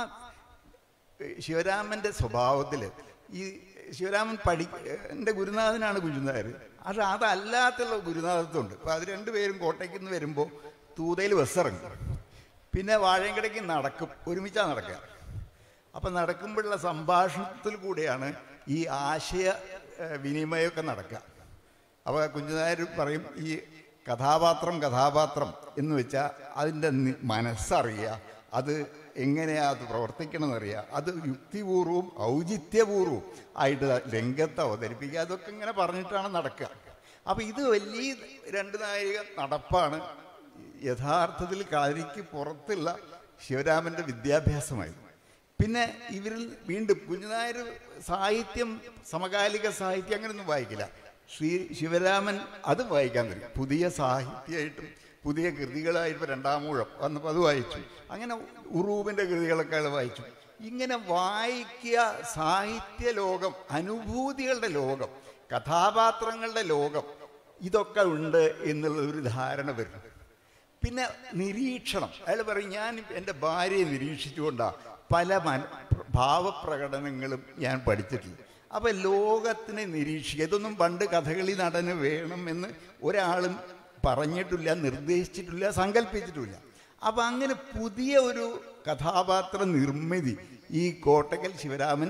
ശിവരാമന്റെ സ്വഭാവത്തിൽ ഈ ശിവരാമൻ പഠി എൻ്റെ ഗുരുനാഥനാണ് ഗുരുനാഥർ പക്ഷെ അതല്ലാത്തുള്ള ഗുരുനാഥത്വമുണ്ട് അപ്പോൾ അത് രണ്ടുപേരും കോട്ടയ്ക്ക് നിന്ന് വരുമ്പോൾ തൂതയിൽ ബസ്സിറങ്ങും പിന്നെ വാഴയങ്കടയ്ക്ക് നടക്കും ഒരുമിച്ചാണ് നടക്കുക അപ്പം നടക്കുമ്പോഴുള്ള സംഭാഷണത്തിൽ കൂടെയാണ് ഈ ആശയ ഏഹ്, വിനിമയമൊക്കെ നടക്കുക അപ്പോൾ കുഞ്ഞുനായർ പറയും ഈ കഥാപാത്രം കഥാപാത്രം എന്ന് വെച്ചാൽ അതിൻ്റെ നി- മനസ്സറിയുക അത് എങ്ങനെയാ അത് പ്രവർത്തിക്കണമെന്നറിയുക അത് യുക്തിപൂർവവും ഔചിത്യപൂർവവും ആയിട്ട് രംഗത്ത് അവതരിപ്പിക്കുക അതൊക്കെ ഇങ്ങനെ പറഞ്ഞിട്ടാണ് നടക്കുക അപ്പോൾ ഇത് വലിയ രണ്ട് നായിക നടപ്പാണ് യഥാർത്ഥത്തിൽ കളിക്ക് പുറത്തുള്ള ശിവരാമൻ്റെ വിദ്യാഭ്യാസമായിരുന്നു പിന്നെ ഇവരിൽ വീണ്ടും കുഞ്ഞുനായർ സാഹിത്യം സമകാലിക സാഹിത്യം അങ്ങനെയൊന്നും വായിക്കില്ല ശ്രീ ശിവരാമൻ അത് വായിക്കാൻ തരും പുതിയ സാഹിത്യമായിട്ടും പുതിയ കൃതികളായിട്ട് രണ്ടാമൂഴം വന്നപ്പോൾ അത് വായിച്ചു അങ്ങനെ ഉറൂബിൻ്റെ കൃതികളൊക്കെ അയാൾ വായിച്ചു ഇങ്ങനെ വായിക്കുക സാഹിത്യ ലോകം അനുഭൂതികളുടെ ലോകം കഥാപാത്രങ്ങളുടെ ലോകം ഇതൊക്കെ ഉണ്ട് എന്നുള്ള ഒരു ധാരണ വരും പിന്നെ നിരീക്ഷണം അയാൾ പറയും ഞാൻ എൻ്റെ ഭാര്യയെ നിരീക്ഷിച്ചുകൊണ്ടാണ് പല മന ഭാവപ്രകടനങ്ങളും ഞാൻ പഠിച്ചിട്ടില്ല അപ്പോൾ ലോകത്തിനെ നിരീക്ഷിക്കുക ഇതൊന്നും പണ്ട് കഥകളി നടന് വേണമെന്ന് ഒരാളും പറഞ്ഞിട്ടില്ല നിർദ്ദേശിച്ചിട്ടില്ല സങ്കല്പിച്ചിട്ടില്ല അപ്പം അങ്ങനെ പുതിയ ഒരു കഥാപാത്ര നിർമ്മിതി ഈ കോട്ടക്കൽ ശിവരാമൻ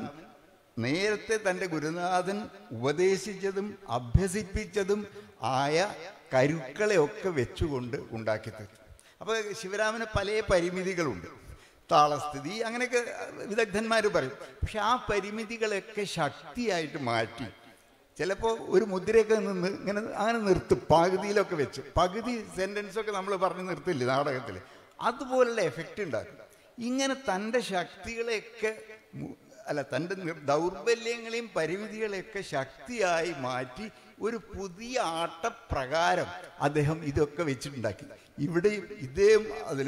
നേരത്തെ തൻ്റെ ഗുരുനാഥൻ ഉപദേശിച്ചതും അഭ്യസിപ്പിച്ചതും ആയ കരുക്കളെയൊക്കെ വെച്ചുകൊണ്ട് ഉണ്ടാക്കി തരും അപ്പോൾ ശിവരാമന് പല പരിമിതികളുണ്ട് താളസ്ഥിതി അങ്ങനെയൊക്കെ വിദഗ്ധന്മാർ പറയും പക്ഷെ ആ പരിമിതികളൊക്കെ ശക്തിയായിട്ട് മാറ്റി ചിലപ്പോൾ ഒരു മുദ്രയൊക്കെ നിന്ന് ഇങ്ങനെ അങ്ങനെ നിർത്തും പകുതിയിലൊക്കെ വെച്ച് പകുതി സെൻറ്റൻസൊക്കെ നമ്മൾ പറഞ്ഞ് നിർത്തില്ലേ നാടകത്തിൽ അതുപോലുള്ള എഫക്റ്റ് ഉണ്ടാക്കും ഇങ്ങനെ തൻ്റെ ശക്തികളെയൊക്കെ മു- അല്ല തൻ്റെ നിർ- ദൗർബല്യങ്ങളെയും പരിമിതികളെയൊക്കെ ശക്തിയായി മാറ്റി ഒരു പുതിയ ആട്ടപ്രകാരം അദ്ദേഹം ഇതൊക്കെ വെച്ചിട്ടുണ്ടാക്കി ഇവിടെയും ഇദ്ദേഹം അതിൽ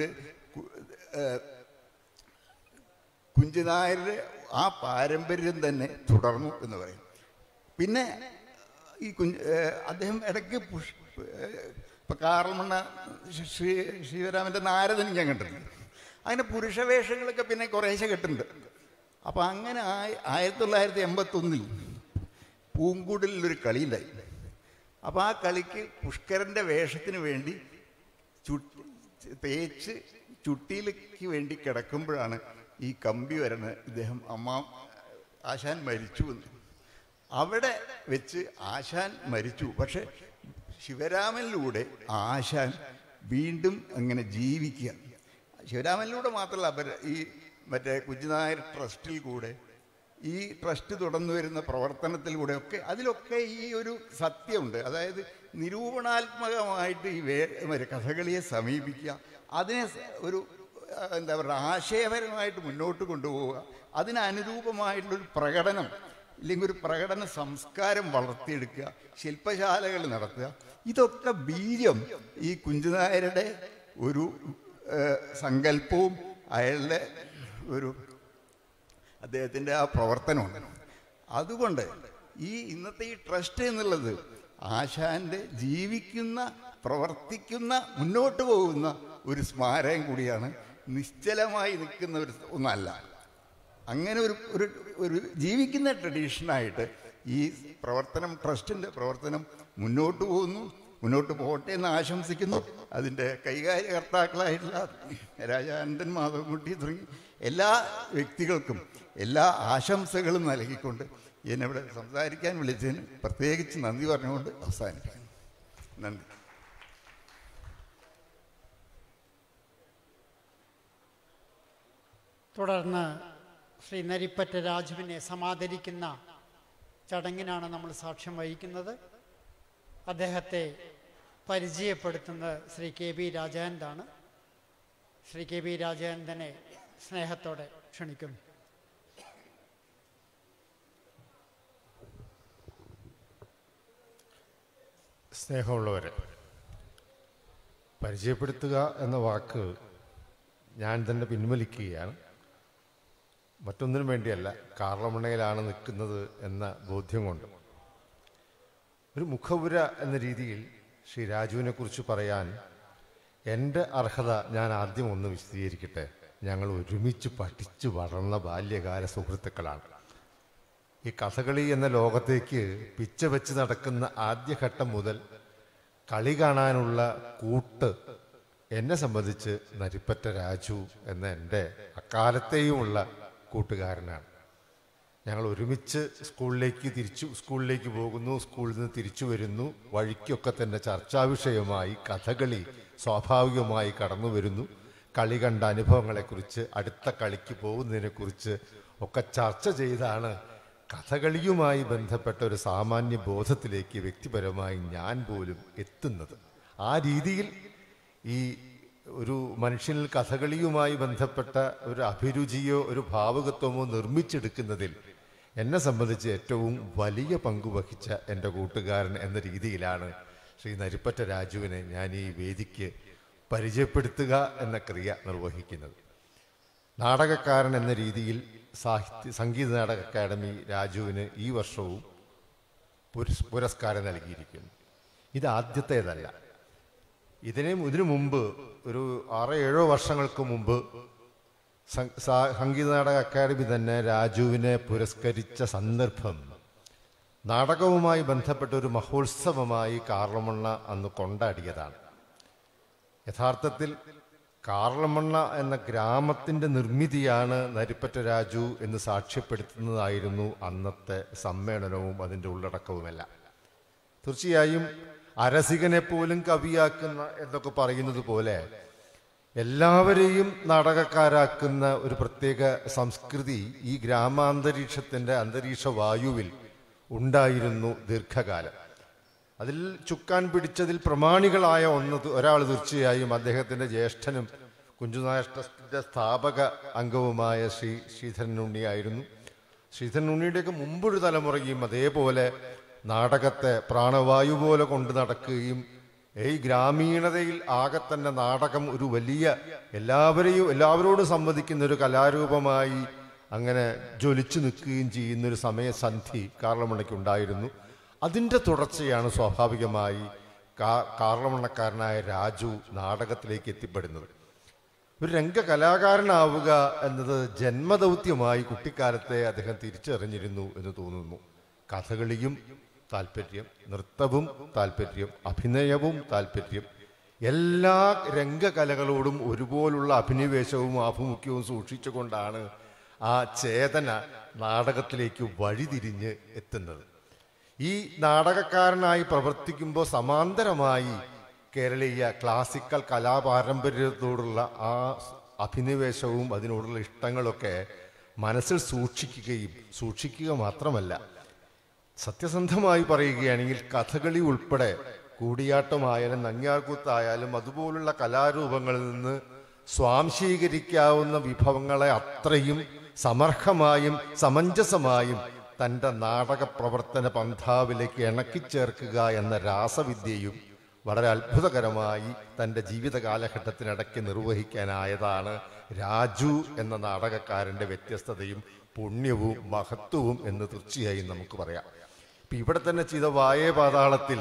കുഞ്ചനായരുടെ ആ പാരമ്പര്യം തന്നെ തുടർന്നു എന്ന് പറയും പിന്നെ ഈ കുഞ്ഞ് ഏഹ് അദ്ദേഹം ഇടയ്ക്ക് പുഷ് ഏഹ് ഇപ്പം കാറൽമണ്ണ ശ്രീ ശ്രീവരാമൻ്റെ നാരദൻ ഞാൻ കണ്ടിട്ടുണ്ട് അങ്ങനെ പുരുഷവേഷങ്ങളൊക്കെ പിന്നെ കുറേശ്ശെ കെട്ടുണ്ട് അപ്പം അങ്ങനെ ആയി ആയിരത്തി തൊള്ളായിരത്തി എൺപത്തൊന്നിൽ പൂങ്കുടിലൊരു കളിയുണ്ടായി അപ്പോൾ ആ കളിക്ക് പുഷ്കരൻ്റെ വേഷത്തിന് വേണ്ടി ചുട്ടി തേച്ച് ചുട്ടിയിലേക്ക് വേണ്ടി കിടക്കുമ്പോഴാണ് ഈ കമ്പി വരണത് ഇദ്ദേഹം അമ്മ ആശാൻ മരിച്ചു എന്ന് അവിടെ വെച്ച് ആശാൻ മരിച്ചു പക്ഷെ ശിവരാമനിലൂടെ ആശാൻ വീണ്ടും അങ്ങനെ ജീവിക്കുക ശിവരാമനിലൂടെ മാത്രമല്ല അവർ ഈ മറ്റേ കുഞ്ഞുനായർ ട്രസ്റ്റിൽ കൂടെ ഈ ട്രസ്റ്റ് തുടർന്നു വരുന്ന പ്രവർത്തനത്തിലൂടെ ഒക്കെ അതിലൊക്കെ ഈ ഒരു സത്യമുണ്ട് അതായത് നിരൂപണാത്മകമായിട്ട് ഈ വേ മറ്റേ കഥകളിയെ സമീപിക്കുക അതിനെ സ- ഒരു ആ, എന്താ പറയുക ആശയപരമായിട്ട് മുന്നോട്ട് കൊണ്ടുപോവുക അതിന് അനുരൂപമായിട്ടുള്ളൊരു പ്രകടനം ഇല്ലെങ്കിൽ ഒരു പ്രകടന സംസ്കാരം വളർത്തിയെടുക്കുക ശില്പശാലകൾ നടത്തുക ഇതൊക്കെ ബീജം ഈ കുഞ്ചുനായരുടെ ഒരു ഏഹ്, സങ്കല്പവും അയാളുടെ ഒരു അദ്ദേഹത്തിൻ്റെ ആ പ്രവർത്തനമുണ്ട് അതുകൊണ്ട് ഈ ഇന്നത്തെ ഈ ട്രസ്റ്റ് എന്നുള്ളത് ആശാന്റെ ജീവിക്കുന്ന പ്രവർത്തിക്കുന്ന മുന്നോട്ട് പോകുന്ന ഒരു സ്മാരകം കൂടിയാണ് നിശ്ചലമായി നിൽക്കുന്ന ഒരു ഒന്നല്ല അങ്ങനെ ഒരു ഒരു ഒരു ജീവിക്കുന്ന ട്രഡീഷനായിട്ട് ഈ പ്രവർത്തനം ട്രസ്റ്റിൻ്റെ പ്രവർത്തനം മുന്നോട്ട് പോകുന്നു മുന്നോട്ട് പോകട്ടെ എന്ന് ആശംസിക്കുന്നു അതിൻ്റെ കൈകാര്യകർത്താക്കളായിട്ടുള്ള രാജാനന്ദൻ മാധവൻകുട്ടി തുടങ്ങി എല്ലാ വ്യക്തികൾക്കും എല്ലാ ആശംസകളും നൽകിക്കൊണ്ട് എന്നെ ഇവിടെ സംസാരിക്കാൻ വിളിച്ചതിന് പ്രത്യേകിച്ച് നന്ദി പറഞ്ഞുകൊണ്ട് അവസാനിപ്പിക്കുന്നു നന്ദി തുടർന്ന് ശ്രീ നരിപ്പറ്റ രാജുവിനെ സമാദരിക്കുന്ന ചടങ്ങിനാണ് നമ്മൾ സാക്ഷ്യം വഹിക്കുന്നത് അദ്ദേഹത്തെ പരിചയപ്പെടുത്തുന്നത് ശ്രീ കെ ബി രാജാനന്ദാണ് ശ്രീ കെ ബി രാജാനന്ദനെ സ്നേഹത്തോടെ ക്ഷണിക്കുന്നു സ്നേഹമുള്ളവരെ പരിചയപ്പെടുത്തുക എന്ന വാക്ക് ഞാൻ തന്നെ പിൻവലിക്കുകയാണ് മറ്റൊന്നിനും വേണ്ടിയല്ല കാർളമണ്ണയിലാണ് നിൽക്കുന്നത് എന്ന ബോധ്യം കൊണ്ട് ഒരു മുഖവുര എന്ന രീതിയിൽ ശ്രീ രാജുവിനെ കുറിച്ച് പറയാൻ എൻ്റെ അർഹത ഞാൻ ആദ്യം ഒന്ന് വിശദീകരിക്കട്ടെ ഞങ്ങൾ ഒരുമിച്ച് പഠിച്ചു വളർന്ന ബാല്യകാല സുഹൃത്തുക്കളാണ് ഈ കഥകളി എന്ന ലോകത്തേക്ക് പിച്ച വെച്ച് നടക്കുന്ന ആദ്യഘട്ടം മുതൽ കളി കാണാനുള്ള കൂട്ട് എന്നെ സംബന്ധിച്ച് നരിപ്പറ്റ രാജു എന്ന എൻ്റെ അക്കാലത്തെയുമുള്ള കൂട്ടുകാരനാണ് ഞങ്ങൾ ഒരുമിച്ച് സ്കൂളിലേക്ക് തിരിച്ചു സ്കൂളിലേക്ക് പോകുന്നു സ്കൂളിൽ നിന്ന് തിരിച്ചു വരുന്നു വഴിക്കൊക്കെ തന്നെ ചർച്ചാ വിഷയമായി കഥകളി സ്വാഭാവികമായി കടന്നു വരുന്നു കളി കണ്ട അനുഭവങ്ങളെക്കുറിച്ച് അടുത്ത കളിക്ക് പോകുന്നതിനെക്കുറിച്ച് ഒക്കെ ചർച്ച ചെയ്താണ് കഥകളിയുമായി ബന്ധപ്പെട്ട ഒരു സാമാന്യ ബോധത്തിലേക്ക് വ്യക്തിപരമായി ഞാൻ പോലും എത്തുന്നത് ആ രീതിയിൽ ഈ ഒരു മനുഷ്യനിൽ കഥകളിയുമായി ബന്ധപ്പെട്ട ഒരു അഭിരുചിയോ ഒരു ഭാവുകത്വമോ നിർമ്മിച്ചെടുക്കുന്നതിൽ എന്നെ സംബന്ധിച്ച് ഏറ്റവും വലിയ പങ്ക് വഹിച്ച എൻ്റെ കൂട്ടുകാരൻ എന്ന രീതിയിലാണ് ശ്രീ നരിപ്പറ്റ രാജുവിനെ ഞാൻ ഈ വേദിക്ക് പരിചയപ്പെടുത്തുക എന്ന ക്രിയ നിർവഹിക്കുന്നത് നാടകക്കാരൻ എന്ന രീതിയിൽ സാഹിത്യ സംഗീത നാടക അക്കാദമി രാജുവിന് ഈ വർഷവും പുരസ് പുരസ്കാരം നൽകിയിരിക്കുന്നു ഇത് ആദ്യത്തേതല്ല ഇതിനെ ഇതിനു മുമ്പ് ഒരു ആറോ ഏഴോ വർഷങ്ങൾക്ക് മുമ്പ് സം- സാ- സംഗീത നാടക അക്കാദമി തന്നെ രാജുവിനെ പുരസ്കരിച്ച സന്ദർഭം നാടകവുമായി ബന്ധപ്പെട്ട ഒരു മഹോത്സവമായി കാർളമണ്ണ അന്ന് കൊണ്ടാടിയതാണ് യഥാർത്ഥത്തിൽ കാർളമണ്ണ എന്ന ഗ്രാമത്തിന്റെ നിർമ്മിതിയാണ് നരിപ്പറ്റ രാജു എന്ന് സാക്ഷ്യപ്പെടുത്തുന്നതായിരുന്നു അന്നത്തെ സമ്മേളനവും അതിൻ്റെ ഉള്ളടക്കവുമെല്ലാം തീർച്ചയായും അരസികനെ പോലും കവിയാക്കുന്ന എന്നൊക്കെ പറയുന്നത് പോലെ എല്ലാവരെയും നാടകക്കാരാക്കുന്ന ഒരു പ്രത്യേക സംസ്കൃതി ഈ ഗ്രാമാന്തരീക്ഷത്തിന്റെ അന്തരീക്ഷ വായുവിൽ ഉണ്ടായിരുന്നു ദീർഘകാലം അതിൽ ചുക്കാൻ പിടിച്ചതിൽ പ്രമാണികളായ ഒന്ന് ത- ഒരാൾ തീർച്ചയായും അദ്ദേഹത്തിന്റെ ജ്യേഷ്ഠനും കുഞ്ചുനായർ ട്രസ്റ്റിന്റെ സ്ഥാപക അംഗവുമായ ശ്രീ ശ്രീധരൻ ഉണ്ണിയായിരുന്നു ശ്രീധരൻ ഉണ്ണിയുടെയൊക്കെ മുമ്പൊരു തലമുറയും അതേപോലെ നാടകത്തെ പ്രാണവായു പോലെ കൊണ്ട് നടക്കുകയും ഈ ഗ്രാമീണതയിൽ ആകെ തന്നെ നാടകം ഒരു വലിയ എല്ലാവരെയും എല്ലാവരോടും സംവദിക്കുന്ന ഒരു കലാരൂപമായി അങ്ങനെ ജ്വലിച്ചു നിൽക്കുകയും ചെയ്യുന്ന ഒരു സമയസന്ധി കാർളമണ്ണയ്ക്ക് ഉണ്ടായിരുന്നു അതിൻ്റെ തുടർച്ചയാണ് സ്വാഭാവികമായി കാ കാർളമണ്ണക്കാരനായ രാജു നാടകത്തിലേക്ക് എത്തിപ്പെടുന്നത് ഒരു രംഗകലാകാരനാവുക എന്നത് ജന്മദൗത്യമായി കുട്ടിക്കാലത്തെ അദ്ദേഹം തിരിച്ചറിഞ്ഞിരുന്നു എന്ന് തോന്നുന്നു കഥകളിയും താല്പര്യം നൃത്തവും താല്പര്യം അഭിനയവും താല്പര്യം എല്ലാ രംഗകലകളോടും ഒരുപോലുള്ള അഭിനിവേശവും ആഭിമുഖ്യവും സൂക്ഷിച്ചുകൊണ്ടാണ് ആ ചേതന നാടകത്തിലേക്ക് വഴിതിരിഞ്ഞ് എത്തുന്നത് ഈ നാടകക്കാരനായി പ്രവർത്തിക്കുമ്പോൾ സമാന്തരമായി കേരളീയ ക്ലാസിക്കൽ കലാപാരമ്പര്യത്തോടുള്ള ആ അഭിനിവേശവും അതിനോടുള്ള ഇഷ്ടങ്ങളൊക്കെ മനസ്സിൽ സൂക്ഷിക്കുകയും സൂക്ഷിക്കുക മാത്രമല്ല സത്യസന്ധമായി പറയുകയാണെങ്കിൽ കഥകളി ഉൾപ്പെടെ കൂടിയാട്ടമായാലും നങ്ങ്യാർകൂത്തായാലും അതുപോലുള്ള കലാരൂപങ്ങളിൽ നിന്ന് സ്വാംശീകരിക്കാവുന്ന വിഭവങ്ങളെ അത്രയും സമർഹമായും സമഞ്ജസമായും തൻ്റെ നാടക പ്രവർത്തന പന്ഥാവിലേക്ക് ഇണക്കിച്ചേർക്കുക എന്ന രാസവിദ്യയും വളരെ അത്ഭുതകരമായി തൻ്റെ ജീവിത കാലഘട്ടത്തിനിടയ്ക്ക് നിർവഹിക്കാനായതാണ് രാജു എന്ന നാടകക്കാരൻ്റെ വ്യത്യസ്തതയും പുണ്യവും മഹത്വവും എന്ന് തീർച്ചയായും നമുക്ക് പറയാം ഇപ്പം ഇവിടെ തന്നെ ചെയ്ത വായേ പാതാളത്തിൽ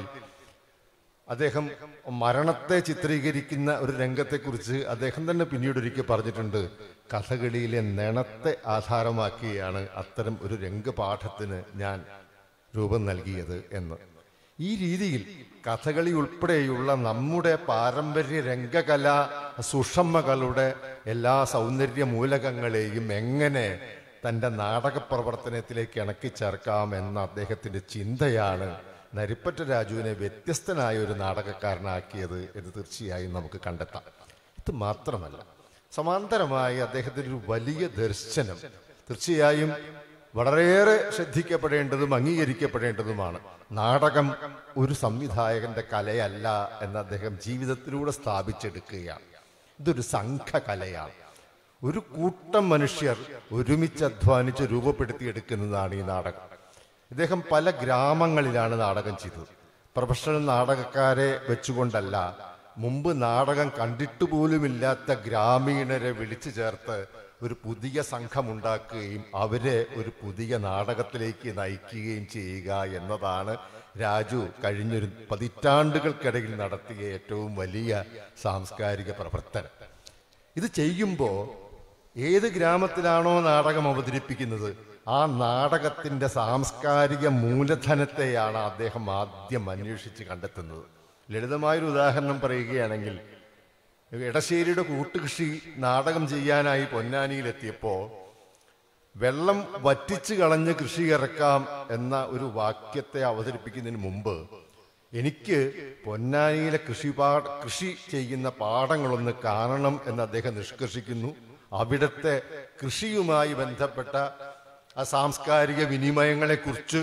അദ്ദേഹം മരണത്തെ ചിത്രീകരിക്കുന്ന ഒരു രംഗത്തെക്കുറിച്ച് അദ്ദേഹം തന്നെ പിന്നീട് ഒരിക്കൽ പറഞ്ഞിട്ടുണ്ട് കഥകളിയിലെ നെണത്തെ ആധാരമാക്കിയാണ് അത്തരം ഒരു രംഗപാഠത്തിന് ഞാൻ രൂപം നൽകിയത് എന്ന് ഈ രീതിയിൽ കഥകളി ഉൾപ്പെടെയുള്ള നമ്മുടെ പാരമ്പര്യ രംഗകല സുഷമ്മകളുടെ എല്ലാ സൗന്ദര്യ മൂലകങ്ങളെയും എങ്ങനെ തൻ്റെ നാടക പ്രവർത്തനത്തിലേക്ക് ഇണക്കിച്ചേർക്കാം എന്ന അദ്ദേഹത്തിൻ്റെ ചിന്തയാണ് നരിപ്പറ്റ രാജുവിനെ വ്യത്യസ്തനായ ഒരു നാടകക്കാരനാക്കിയത് എന്ന് തീർച്ചയായും നമുക്ക് കണ്ടെത്താം ഇത് മാത്രമല്ല സമാന്തരമായി അദ്ദേഹത്തിൻ്റെ ഒരു വലിയ ദർശനം തീർച്ചയായും വളരെയേറെ ശ്രദ്ധിക്കപ്പെടേണ്ടതും അംഗീകരിക്കപ്പെടേണ്ടതുമാണ് നാടകം ഒരു സംവിധായകന്റെ കലയല്ല എന്ന് അദ്ദേഹം ജീവിതത്തിലൂടെ സ്ഥാപിച്ചെടുക്കുകയാണ് ഇതൊരു സംഘകലയാണ് ഒരു കൂട്ടം മനുഷ്യർ ഒരുമിച്ച് അധ്വാനിച്ച് രൂപപ്പെടുത്തിയെടുക്കുന്നതാണ് ഈ നാടകം ഇദ്ദേഹം പല ഗ്രാമങ്ങളിലാണ് നാടകം ചെയ്തത് പ്രൊഫഷണൽ നാടകക്കാരെ വെച്ചുകൊണ്ടല്ല മുമ്പ് നാടകം കണ്ടിട്ട് പോലുമില്ലാത്ത ഗ്രാമീണരെ വിളിച്ചു ചേർത്ത് ഒരു പുതിയ സംഘമുണ്ടാക്കുകയും അവരെ ഒരു പുതിയ നാടകത്തിലേക്ക് നയിക്കുകയും ചെയ്യുക എന്നതാണ് രാജു കഴിഞ്ഞൊരു പതിറ്റാണ്ടുകൾക്കിടയിൽ നടത്തിയ ഏറ്റവും വലിയ സാംസ്കാരിക പ്രവർത്തനം ഇത് ചെയ്യുമ്പോൾ ഏത് ഗ്രാമത്തിലാണോ നാടകം അവതരിപ്പിക്കുന്നത് ആ നാടകത്തിന്റെ സാംസ്കാരിക മൂലധനത്തെയാണ് അദ്ദേഹം ആദ്യം അന്വേഷിച്ച് കണ്ടെത്തുന്നത് ലളിതമായൊരു ഉദാഹരണം പറയുകയാണെങ്കിൽ എടശ്ശേരിയുടെ കൂട്ടുകൃഷി നാടകം ചെയ്യാനായി പൊന്നാനിയിലെത്തിയപ്പോൾ വെള്ളം വറ്റിച്ചു കളഞ്ഞ് കൃഷി ഇറക്കാം എന്ന ഒരു വാക്യത്തെ അവതരിപ്പിക്കുന്നതിന് മുമ്പ് എനിക്ക് പൊന്നാനിയിലെ കൃഷി പാ കൃഷി ചെയ്യുന്ന പാടങ്ങളൊന്ന് കാണണം എന്ന് അദ്ദേഹം നിഷ്കർഷിക്കുന്നു അവിടുത്തെ കൃഷിയുമായി ബന്ധപ്പെട്ട ആ സാംസ്കാരിക വിനിമയങ്ങളെക്കുറിച്ച്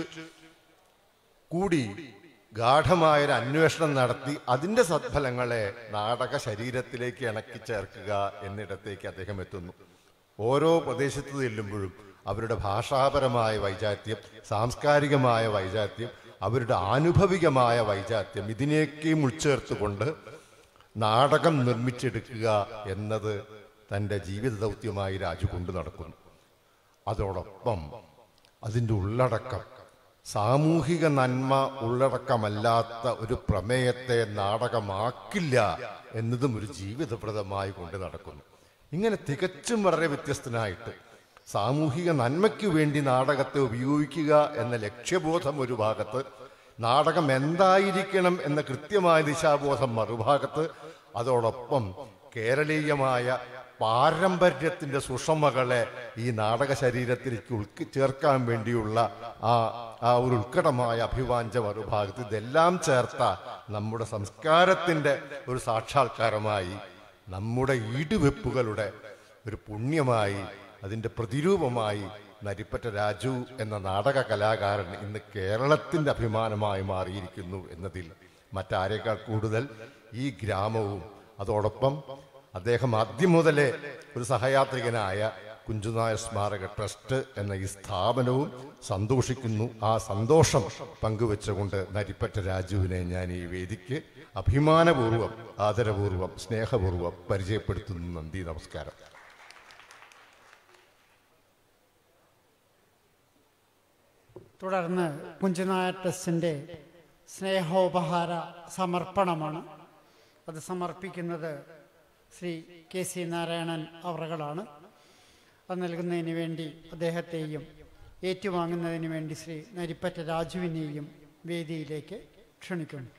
കൂടി ഗാഠമായൊരു അന്വേഷണം നടത്തി അതിന്റെ സദ്ഫലങ്ങളെ നാടക ശരീരത്തിലേക്ക് ഇണക്കി ചേർക്കുക എന്നിടത്തേക്ക് അദ്ദേഹം എത്തുന്നു ഓരോ പ്രദേശത്ത് ചെല്ലുമ്പോഴും അവരുടെ ഭാഷാപരമായ വൈജാത്യം സാംസ്കാരികമായ വൈജാത്യം അവരുടെ ആനുഭവികമായ വൈജാത്യം ഇതിനെയൊക്കെയും ഉൾച്ചേർത്തുകൊണ്ട് നാടകം നിർമ്മിച്ചെടുക്കുക എന്നത് തൻ്റെ ജീവിത ദൗത്യമായി രാജു കൊണ്ടു നടക്കുന്നു അതോടൊപ്പം അതിൻ്റെ ഉള്ളടക്കം സാമൂഹിക നന്മ ഉള്ളടക്കമല്ലാത്ത ഒരു പ്രമേയത്തെ നാടകമാക്കില്ല എന്നതും ഒരു ജീവിതപ്രദമായി കൊണ്ട് നടക്കുന്നു ഇങ്ങനെ തികച്ചും വളരെ വ്യത്യസ്തനായിട്ട് സാമൂഹിക നന്മയ്ക്ക് വേണ്ടി നാടകത്തെ ഉപയോഗിക്കുക എന്ന ലക്ഷ്യബോധം ഒരു ഭാഗത്ത് നാടകം എന്തായിരിക്കണം എന്ന കൃത്യമായ ദിശാബോധം മറുഭാഗത്ത് അതോടൊപ്പം കേരളീയമായ പാരമ്പര്യത്തിന്റെ സുഷമകളെ ഈ നാടക ശരീരത്തിലേക്ക് ഉൾക്കി ചേർക്കാൻ വേണ്ടിയുള്ള ആ ആ ഒരു ഉത്കടമായ അഭിവാഞ്ച മറുഭാഗത്ത് ഇതെല്ലാം ചേർത്ത നമ്മുടെ സംസ്കാരത്തിന്റെ ഒരു സാക്ഷാത്കാരമായി നമ്മുടെ ഈടുവെപ്പുകളുടെ ഒരു പുണ്യമായി അതിന്റെ പ്രതിരൂപമായി നരിപ്പറ്റ രാജു എന്ന നാടക കലാകാരൻ ഇന്ന് കേരളത്തിന്റെ അഭിമാനമായി മാറിയിരിക്കുന്നു എന്നതിൽ മറ്റാരേക്കാൾ കൂടുതൽ ഈ ഗ്രാമവും അതോടൊപ്പം അദ്ദേഹം ആദ്യം മുതലേ ഒരു സഹയാത്രികനായ കുഞ്ചുനായർ സ്മാരക ട്രസ്റ്റ് എന്ന ഈ സ്ഥാപനവും സന്തോഷിക്കുന്നു ആ സന്തോഷം പങ്കുവെച്ചുകൊണ്ട് നരിപ്പറ്റ രാജുവിനെ ഞാൻ ഈ വേദിക്ക് അഭിമാനപൂർവ്വം ആദരപൂർവ്വം സ്നേഹപൂർവ്വം പരിചയപ്പെടുത്തുന്നു നന്ദി നമസ്കാരം തുടർന്ന് കുഞ്ചുനായർ ട്രസ്റ്റിൻ്റെ സ്നേഹോപഹാര സമർപ്പണമാണ് അത് സമർപ്പിക്കുന്നത് ശ്രീ കെ സി നാരായണൻ അവറുകളാണ് അത് നൽകുന്നതിന് വേണ്ടി അദ്ദേഹത്തെയും ഏറ്റുവാങ്ങുന്നതിന് വേണ്ടി ശ്രീ നരിപ്പറ്റ രാജുവിനെയും വേദിയിലേക്ക് ക്ഷണിക്കുന്നു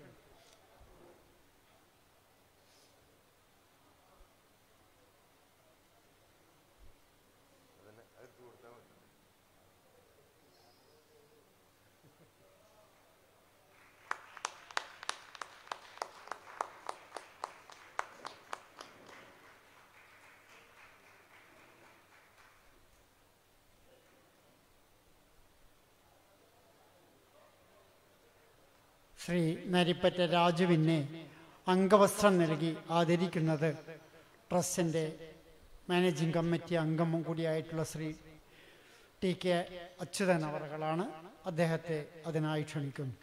ശ്രീ നരിപ്പറ്റ രാജുവിനെ അംഗവസ്ത്രം നൽകി ആദരിക്കുന്നത് ട്രസ്റ്റിൻ്റെ മാനേജിംഗ് കമ്മിറ്റി അംഗം കൂടിയായിട്ടുള്ള ശ്രീ ടി കെ അച്യുതൻ അവറുകളാണ് അദ്ദേഹത്തെ അതിനായി ക്ഷണിക്കുന്നു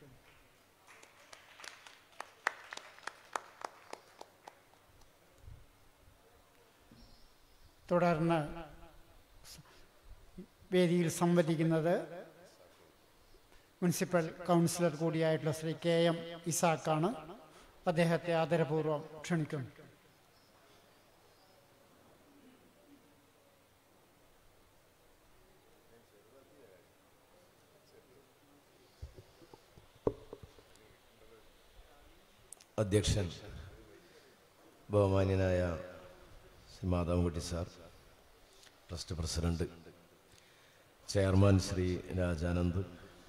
തുടർന്ന് വേദിയിൽ സംവദിക്കുന്നത് മുനിസിപ്പൽ കൗൺസിലർ കൂടിയായിട്ടുള്ള ശ്രീ കെ എം ഇസാക്കാണ് അദ്ദേഹത്തെ ആദരപൂർവ്വം ക്ഷണിക്കുന്നു അധ്യക്ഷൻ ബഹുമാന്യനായ Shri Madhavankutty sir trust president chairman Shri Rajanand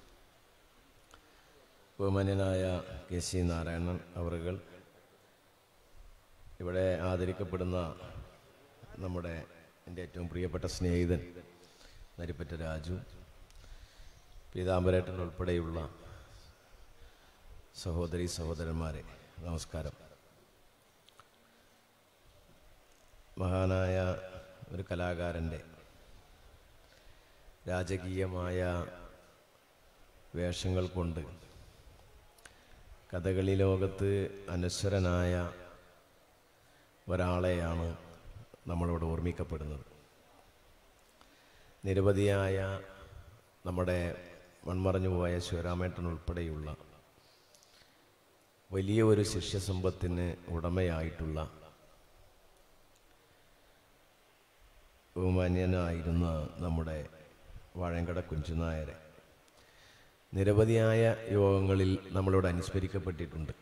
ബഹുമാന്യനായ കെ സി നാരായണൻ അവറുകൾ ഇവിടെ ആദരിക്കപ്പെടുന്ന നമ്മുടെ എൻ്റെ ഏറ്റവും പ്രിയപ്പെട്ട സ്നേഹിതൻ നരിപ്പറ്റ രാജു പീതാംബരേട്ടൻ ഉൾപ്പെടെയുള്ള സഹോദരി സഹോദരന്മാരെ നമസ്കാരം മഹാനായ ഒരു കലാകാരൻ്റെ രാജകീയമായ വേഷങ്ങൾ കൊണ്ട് കഥകളി ലോകത്ത് അനശ്വരനായ ഒരാളെയാണ് നമ്മളിവിടെ ഓർമ്മിക്കപ്പെടുന്നത് നിരവധിയായ നമ്മുടെ മൺമറഞ്ഞു പോയ ശിവരാമേട്ടൻ ഉൾപ്പെടെയുള്ള വലിയ ഒരു ശിഷ്യസമ്പത്തിന് ഉടമയായിട്ടുള്ള ബഹുമാന്യനായിരുന്ന നമ്മുടെ വാഴങ്കട കുഞ്ചുനായരെ നിരവധിയായ യോഗങ്ങളിൽ നമ്മളോട് അനുസ്മരിക്കപ്പെട്ടിട്ടുണ്ട്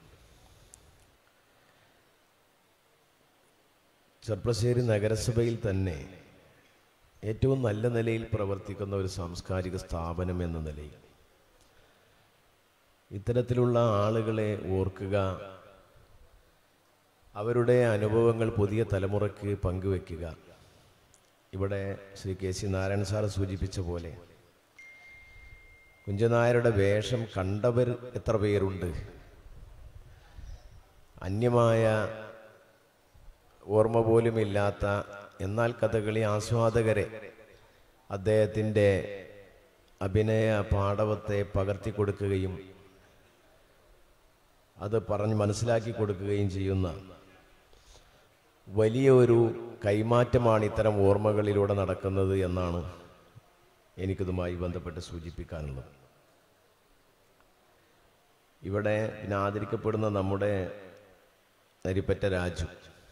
ചെർപ്പശ്ശേരി നഗരസഭയിൽ തന്നെ ഏറ്റവും നല്ല നിലയിൽ പ്രവർത്തിക്കുന്ന ഒരു സാംസ്കാരിക സ്ഥാപനം എന്ന നിലയിൽ ഇത്തരത്തിലുള്ള ആളുകളെ ഓർക്കുക അവരുടെ അനുഭവങ്ങൾ പുതിയ തലമുറയ്ക്ക് പങ്കുവെക്കുക ഇവിടെ Shri K C Narayanan sir സൂചിപ്പിച്ച പോലെ കുഞ്ചനായരുടെ വേഷം കണ്ടവർ എത്ര പേരുണ്ട് അന്യമായ ഓർമ്മ പോലുമില്ലാത്ത എന്നാൽ കഥകളി ആസ്വാദകരെ അദ്ദേഹത്തിൻ്റെ അഭിനയ പാടവത്തെ പകർത്തി കൊടുക്കുകയും അത് പറഞ്ഞ് മനസ്സിലാക്കി കൊടുക്കുകയും ചെയ്യുന്ന വലിയ ഒരു കൈമാറ്റമാണ് ഇത്തരം ഓർമ്മകളിലൂടെ നടക്കുന്നത് എന്നാണ് എനിക്കിതുമായി ബന്ധപ്പെട്ട് സൂചിപ്പിക്കാനുള്ളത് ഇവിടെ പിന്നെ ആദരിക്കപ്പെടുന്ന നമ്മുടെ നരിപ്പറ്റ രാജു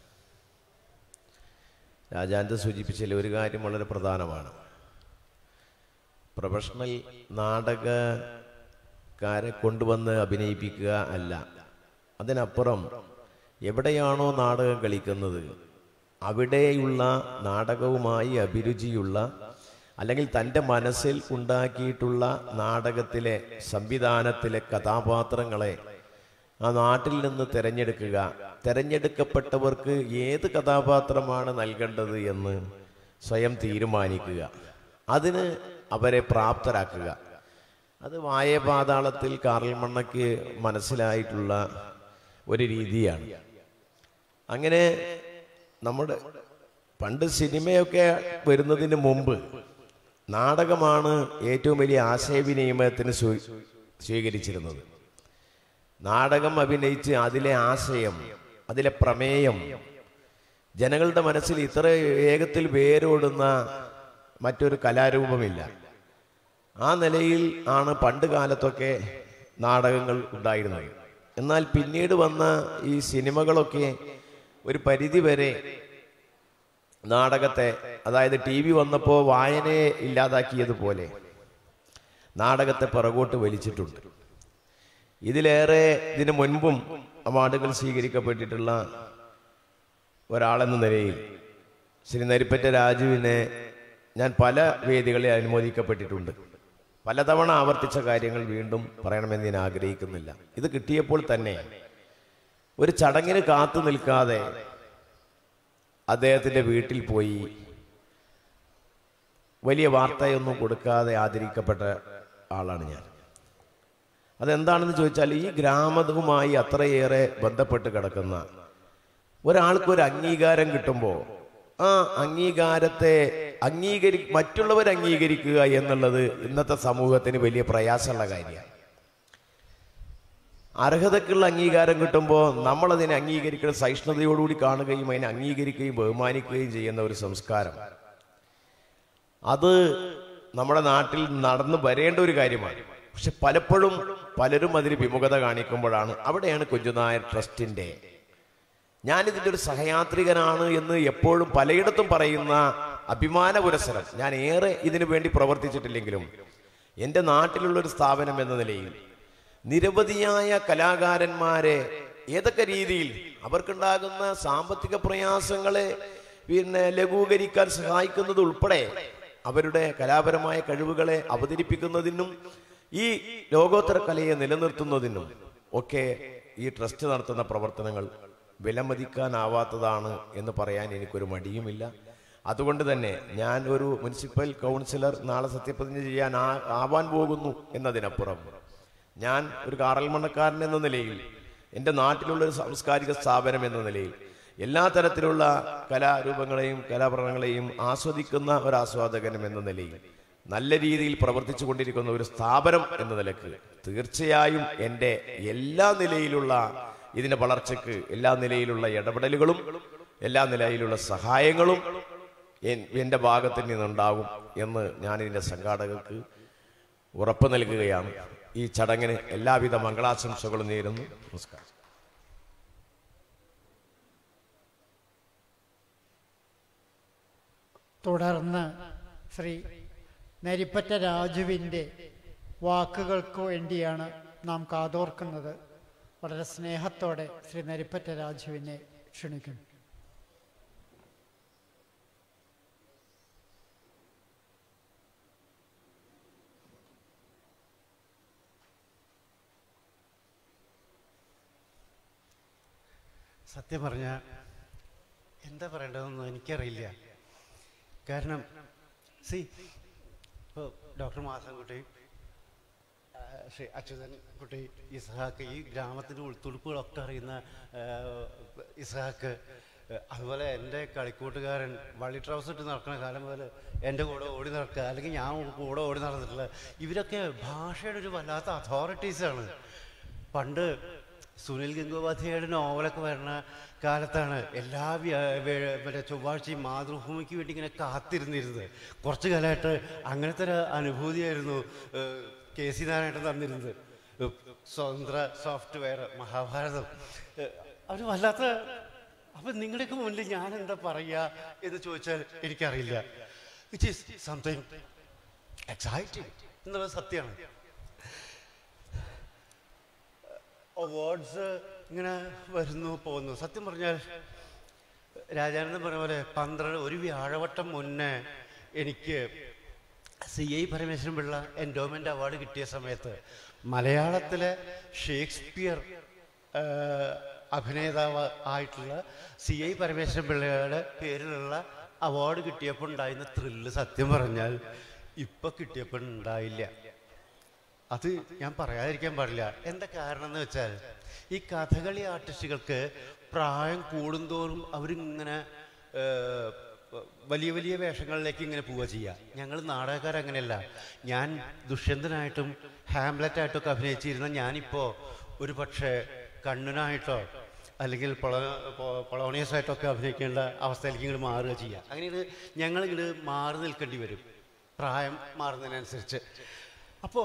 രാജാന്ത് സൂചിപ്പിച്ചതിൽ ഒരു കാര്യം വളരെ പ്രധാനമാണ് പ്രൊഫഷണൽ നാടകക്കാരെ കൊണ്ടുവന്ന് അഭിനയിപ്പിക്കുക അല്ല അതിനപ്പുറം എവിടെയാണോ നാടകം കളിക്കുന്നത് അവിടെയുള്ള നാടകവുമായി അഭിരുചിയുള്ള അല്ലെങ്കിൽ തൻ്റെ മനസ്സിൽ ഉണ്ടാക്കിയിട്ടുള്ള നാടകത്തിലെ സംവിധാനത്തിലെ കഥാപാത്രങ്ങളെ ആ നാട്ടിൽ നിന്ന് തിരഞ്ഞെടുക്കുക തിരഞ്ഞെടുക്കപ്പെട്ടവർക്ക് ഏത് കഥാപാത്രമാണ് നൽകേണ്ടത് എന്ന് സ്വയം തീരുമാനിക്കുക അതിന് അവരെ പ്രാപ്തരാക്കുക അത് വായ പാതാളത്തിൽ കാറൽ മണ്ണയ്ക്ക് മനസ്സിലായിട്ടുള്ള ഒരു രീതിയാണ് അങ്ങനെ നമ്മുടെ പണ്ട് സിനിമയൊക്കെ വരുന്നതിന് മുമ്പ് നാടകമാണ് ഏറ്റവും വലിയ ആശയവിനിമയത്തിന് സ്വീ- സ്വീകരിച്ചിരുന്നത് നാടകം അഭിനയിച്ച് അതിലെ ആശയം അതിലെ പ്രമേയം ജനങ്ങളുടെ മനസ്സിൽ ഇത്ര വേഗത്തിൽ വേരോടുന്ന മറ്റൊരു കലാരൂപമില്ല ആ നിലയിൽ ആണ് പണ്ട് കാലത്തൊക്കെ നാടകങ്ങൾ ഉണ്ടായിരുന്നത് എന്നാൽ പിന്നീട് വന്ന ഈ സിനിമകളൊക്കെ ഒരു പരിധി വരെ നാടകത്തെ അതായത് ടി വി വന്നപ്പോൾ വായനയെ ഇല്ലാതാക്കിയതുപോലെ നാടകത്തെ പിറകോട്ട് വലിച്ചിട്ടുണ്ട് ഇതിലേറെ ഇതിനു മുൻപും അവാർഡുകൾ സ്വീകരിക്കപ്പെട്ടിട്ടുള്ള ഒരാളെന്ന നിലയിൽ ശ്രീ നരിപ്പറ്റ രാജുവിനെ ഞാൻ പല വേദികളിൽ അനുമോദിക്കപ്പെട്ടിട്ടുണ്ട് പലതവണ ആവർത്തിച്ച കാര്യങ്ങൾ വീണ്ടും പറയണമെന്ന് ഞാൻ ആഗ്രഹിക്കുന്നില്ല ഇത് കിട്ടിയപ്പോൾ തന്നെ ഒരു ചടങ്ങിന് കാത്തു നിൽക്കാതെ അദ്ദേഹത്തിൻ്റെ വീട്ടിൽ പോയി വലിയ വാർത്തയൊന്നും കൊടുക്കാതെ ആദരിക്കപ്പെട്ട ആളാണ് ഞാൻ അതെന്താണെന്ന് ചോദിച്ചാൽ ഈ ഗ്രാമവുമായി അത്രയേറെ ബന്ധപ്പെട്ട് കിടക്കുന്ന ഒരാൾക്കൊരു അംഗീകാരം കിട്ടുമ്പോൾ ആ അംഗീകാരത്തെ അംഗീകരി മറ്റുള്ളവർ അംഗീകരിക്കുക എന്നുള്ളത് ഇന്നത്തെ സമൂഹത്തിന് വലിയ പ്രയാസമുള്ള കാര്യമാണ് അർഹതക്കുള്ള അംഗീകാരം കിട്ടുമ്പോൾ നമ്മളതിനെ അംഗീകരിക്കുന്ന സഹിഷ്ണുതയോടുകൂടി കാണുകയും അതിനെ അംഗീകരിക്കുകയും ബഹുമാനിക്കുകയും ചെയ്യുന്ന ഒരു സംസ്കാരം അത് നമ്മുടെ നാട്ടിൽ നടന്നു വരേണ്ട ഒരു കാര്യമാണ് പക്ഷെ പലപ്പോഴും പലരും അതിന് വിമുഖത കാണിക്കുമ്പോഴാണ് അവിടെയാണ് കുഞ്ചുനായർ ട്രസ്റ്റിന്റെ ഞാനിതിൻ്റെ ഒരു സഹയാത്രികനാണ് എന്ന് എപ്പോഴും പലയിടത്തും പറയുന്ന അഭിമാന പുരസരം ഞാൻ ഏറെ ഇതിനു വേണ്ടി പ്രവർത്തിച്ചിട്ടില്ലെങ്കിലും എൻ്റെ നാട്ടിലുള്ള ഒരു സ്ഥാപനം എന്ന നിലയിൽ നിരവധിയായ കലാകാരന്മാരെ ഏതൊക്കെ രീതിയിൽ അവർക്കുണ്ടാകുന്ന സാമ്പത്തിക പ്രയാസങ്ങളെ പിന്നെ ലഘൂകരിക്കാൻ സഹായിക്കുന്നത് ഉൾപ്പെടെ അവരുടെ കലാപരമായ കഴിവുകളെ അവതരിപ്പിക്കുന്നതിനും ഈ ലോകോത്തര കലയെ നിലനിർത്തുന്നതിനും ഒക്കെ ഈ ട്രസ്റ്റ് നടത്തുന്ന പ്രവർത്തനങ്ങൾ വിലമതിക്കാനാവാത്തതാണ് എന്ന് പറയാൻ എനിക്കൊരു മടിയുമില്ല അതുകൊണ്ട് തന്നെ ഞാൻ ഒരു മുനിസിപ്പൽ കൗൺസിലർ നാളെ സത്യപ്രതിജ്ഞ ചെയ്യാൻ ആ- ആവാൻ പോകുന്നു എന്നതിനപ്പുറം ഞാൻ ഒരു കാറൽമണ്ണക്കാരൻ എന്ന നിലയിൽ എൻ്റെ നാട്ടിലുള്ള ഒരു സാംസ്കാരിക സ്ഥാപനം എന്ന നിലയിൽ എല്ലാ തരത്തിലുള്ള കലാരൂപങ്ങളെയും കലാപ്രകടനങ്ങളെയും ആസ്വദിക്കുന്ന ഒരു ആസ്വാദകനും എന്ന നിലയിൽ നല്ല രീതിയിൽ പ്രവർത്തിച്ചു കൊണ്ടിരിക്കുന്ന ഒരു സ്ഥാപനം എന്ന നിലക്ക് തീർച്ചയായും എൻ്റെ എല്ലാ നിലയിലുള്ള ഇതിന്റെ വളർച്ചയ്ക്ക് എല്ലാ നിലയിലുള്ള ഇടപെടലുകളും എല്ലാ നിലയിലുള്ള സഹായങ്ങളും എൻ- എൻ്റെ ഭാഗത്ത് നിന്നുണ്ടാകും എന്ന് ഞാൻ ഇതിൻ്റെ സംഘാടകർക്ക് ഉറപ്പ് നൽകുകയാണ് ഈ ചടങ്ങിന് എല്ലാവിധ മംഗളാശംസകളും നേരുന്നു നമസ്കാരം തുടർന്ന് ശ്രീ നരിപ്പറ്റ രാജുവിൻ്റെ വാക്കുകൾക്ക് വേണ്ടിയാണ് നാം കാതോർക്കുന്നത് വളരെ സ്നേഹത്തോടെ ശ്രീ നരിപ്പറ്റ രാജുവിനെ ക്ഷണിക്കുന്നു സത്യം പറഞ്ഞാൽ എന്താ പറയേണ്ടതെന്ന് എനിക്കറിയില്ല കാരണം സി ഇപ്പോൾ ഡോക്ടർ മാധവൻകുട്ടി ആ, ശ്രീ അച്യുതൻ കുട്ടി ഇസ്ഹാക്ക് ഈ ഗ്രാമത്തിൻ്റെ ഉൾത്തുടുപ്പുകളൊക്കെ അറിയുന്ന ആ, ഇസ്ഹാക്ക് ആ, അതുപോലെ എൻ്റെ കളിക്കൂട്ടുകാരൻ വള്ളി ട്രൗസ് ഇട്ട് നടക്കുന്ന കാലം മുതൽ എൻ്റെ കൂടെ ഓടി നടക്കുക അല്ലെങ്കിൽ ഞാൻ കൂടെ ഓടി നടന്നിട്ടുള്ള ഇവരൊക്കെ ഭാഷയുടെ ഒരു വല്ലാത്ത അതോറിറ്റീസാണ് പണ്ട് സുനിൽ ഗംഗോപാധ്യായയുടെ നോവലൊക്കെ വരുന്ന കാലത്താണ് എല്ലാ വ്യ- വേ- മറ്റേ ചൊവ്വാഴ്ചയും മാതൃഭൂമിക്ക് വേണ്ടി ഇങ്ങനെ കാത്തിരുന്നിരുന്നത് കുറച്ചു കാലമായിട്ട് അങ്ങനത്തെ ഒരു അനുഭൂതിയായിരുന്നു ഏഹ്, കെ സി നാരായണൻ തന്നിരുന്നത് ഏഹ്, സ്വതന്ത്ര സോഫ്റ്റ്വെയർ മഹാഭാരതം ഏഹ്, അവർ വല്ലാത്ത അപ്പം നിങ്ങളുടെയൊക്കെ മുന്നിൽ ഞാൻ എന്താ പറയുക എന്ന് ചോദിച്ചാൽ എനിക്കറിയില്ല ഇറ്റ് ഈസ് സംതിങ് എക്സൈറ്റിംഗ് എന്നുള്ളത് സത്യമാണ് അവാർഡ്സ് ഇങ്ങനെ വരുന്നു പോകുന്നു സത്യം പറഞ്ഞാൽ രാജാനന്ദൻ പറഞ്ഞ പോലെ പന്ത്രണ്ട് ഒരു വ്യാഴവട്ടം മുന്നേ എനിക്ക് C I Parameswaran Pillai endowment award കിട്ടിയ സമയത്ത് മലയാളത്തിലെ ഷേക്സ്പിയർ ആ, അഭിനേതാവ് ആയിട്ടുള്ള സി ഐ പരമേശ്വരൻ പിള്ളയുടെ പേരിലുള്ള അവാർഡ് കിട്ടിയപ്പോൾ ഉണ്ടായിരുന്ന ത്രില്ല് സത്യം പറഞ്ഞാൽ ഇപ്പൊ കിട്ടിയപ്പോൾ ഉണ്ടായില്ല അത് ഞാൻ പറയാതിരിക്കാൻ പാടില്ല എന്താ കാരണം എന്ന് വെച്ചാൽ ഈ കഥകളി ആർട്ടിസ്റ്റുകൾക്ക് പ്രായം കൂടുന്തോറും അവരിങ്ങനെ ഏഹ്, വലിയ വലിയ വേഷങ്ങളിലേക്ക് ഇങ്ങനെ പോവുക ചെയ്യുക ഞങ്ങൾ നാടകക്കാരങ്ങനെയല്ല ഞാൻ ദുഷ്യന്തനായിട്ടും ഹാംലറ്റായിട്ടും ഒക്കെ അഭിനയിച്ചിരുന്ന ഞാനിപ്പോൾ ഒരു പക്ഷേ കണ്ണനായിട്ടോ അല്ലെങ്കിൽ പൊള പൊ- പൊളോണിയസ് ആയിട്ടൊക്കെ അഭിനയിക്കേണ്ട അവസ്ഥയിലേക്ക് ഇങ്ങോട്ട് മാറുക ചെയ്യുക അങ്ങനെ ഞങ്ങൾ ഇങ്ങോട്ട് മാറി നിൽക്കേണ്ടി വരും പ്രായം മാറുന്നതിനനുസരിച്ച് അപ്പോൾ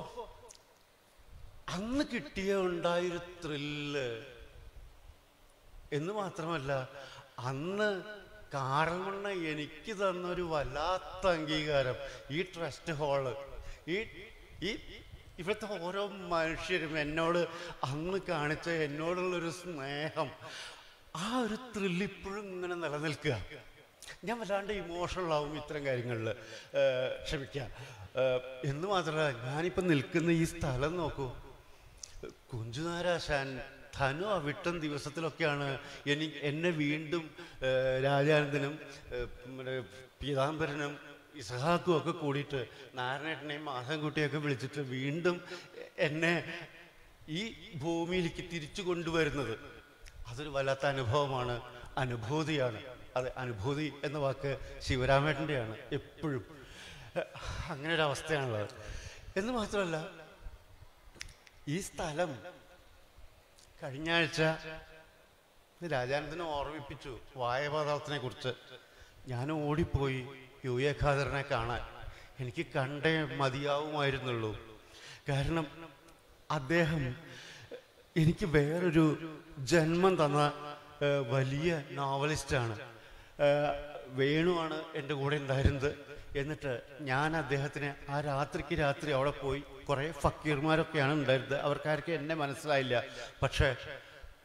അന്ന് കിട്ടിയ ഉണ്ടായൊരു ത്രില്ല് എന്ന് മാത്രമല്ല അന്ന് കാറൽമണ്ണ എനിക്ക് തന്നൊരു വല്ലാത്ത അംഗീകാരം ഈ ട്രസ്റ്റ് ഹാള് ഈ ഈ ഇവിടുത്തെ ഓരോ മനുഷ്യരും എന്നോട് അന്ന് കാണിച്ച എന്നോടുള്ളൊരു സ്നേഹം ആ ഒരു ത്രില്ല് ഇപ്പോഴും ഇങ്ങനെ നിലനിൽക്കുക ഞാൻ വല്ലാണ്ട് ഇമോഷണൽ ആവും ഇത്തരം കാര്യങ്ങളിൽ ക്ഷമിക്കാം ഏഹ്, എന്ന് മാത്രമല്ല ഞാനിപ്പോൾ നിൽക്കുന്ന ഈ സ്ഥലം നോക്കൂ കുഞ്ചുനാരാശാൻ ധനു അവിട്ടം ദിവസത്തിലൊക്കെയാണ് എനി എന്നെ വീണ്ടും ഏഹ്, രാജാനന്ദനും ഏഹ്, മറ്റേ പീതാംബരനും ഇസഹാക്കും ഒക്കെ കൂടിയിട്ട് നാരായണേട്ടനെയും മാധവൻകുട്ടിയൊക്കെ വിളിച്ചിട്ട് വീണ്ടും എന്നെ ഈ ഭൂമിയിലേക്ക് തിരിച്ചു കൊണ്ടുവരുന്നത് അതൊരു വല്ലാത്ത അനുഭവമാണ് അനുഭൂതിയാണ് അത് അനുഭൂതി എന്ന വാക്ക് ശിവരാമേട്ടൻ്റെയാണ് എപ്പോഴും ഏഹ്, അങ്ങനെ ഒരു അവസ്ഥയാണുള്ളത് എന്ന് മാത്രമല്ല ഈ സ്ഥലം കഴിഞ്ഞ ആഴ്ച ഇത് രാജാനന്ദനെ ഓർമ്മിപ്പിച്ചു വായപാതാളത്തിനെ കുറിച്ച് ഞാൻ ഓടിപ്പോയി യു എ ഖാദറിനെ കാണാൻ എനിക്ക് കണ്ടേ മതിയാവുമായിരുന്നുള്ളൂ കാരണം അദ്ദേഹം എനിക്ക് വേറൊരു ജന്മം തന്ന ഏഹ്, വലിയ നോവലിസ്റ്റാണ് ഏഹ്, വേണുവാണ് എൻ്റെ കൂടെ ഉണ്ടായിരുന്നത് എന്നിട്ട് ഞാൻ അദ്ദേഹത്തിന് ആ രാത്രിക്ക് രാത്രി അവിടെ പോയി കുറേ ഫക്കീർമാരൊക്കെയാണ് ഉണ്ടായിരുന്നത് അവർക്കാർക്ക് എന്നെ മനസ്സിലായില്ല പക്ഷേ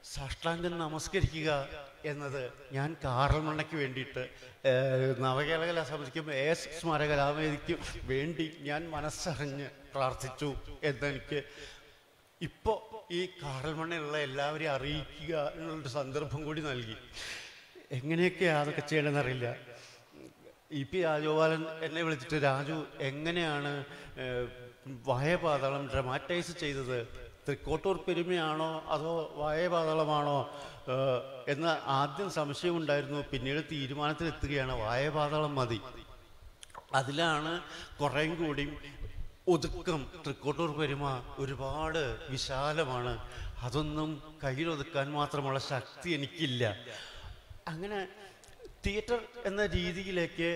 സാഷ്ടാംഗം നമസ്കരിക്കുക എന്നത് ഞാൻ കാറൽ മണ്ണയ്ക്ക് വേണ്ടിയിട്ട് ഏഹ്, നവകേരള കലാസമിതിക്കും എ എസ് സ്മാരക കലാവേദിക്കും വേണ്ടി ഞാൻ മനസ്സറിഞ്ഞ് പ്രാർത്ഥിച്ചു എന്നെനിക്ക് ഇപ്പോൾ ഈ കാറൽ മണ്ണയിലുള്ള എല്ലാവരെയും അറിയിക്കുക എന്നുള്ളൊരു സന്ദർഭം കൂടി നൽകി എങ്ങനെയൊക്കെയാണ് അതൊക്കെ ചെയ്യണമെന്ന് അറിയില്ല ഇ പി രാജഗോപാലൻ എന്നെ വിളിച്ചിട്ട് രാജു എങ്ങനെയാണ് ഏഹ്, വായപാതാളം ഡ്രമാറ്റൈസ് ചെയ്തത് തൃക്കോട്ടൂർ പെരുമയാണോ അതോ വായപാതാളമാണോ ഏഹ്, എന്ന് ആദ്യം സംശയമുണ്ടായിരുന്നു പിന്നീട് തീരുമാനത്തിലെത്തുകയാണ് വായപാതാളം മതി അതിലാണ് കുറേയും കൂടിയും ഒതുക്കം തൃക്കോട്ടൂർ പെരുമ ഒരുപാട് വിശാലമാണ് അതൊന്നും കയ്യിലൊതുക്കാൻ മാത്രമുള്ള ശക്തി എനിക്കില്ല അങ്ങനെ തിയേറ്റർ എന്ന രീതിയിലേക്ക്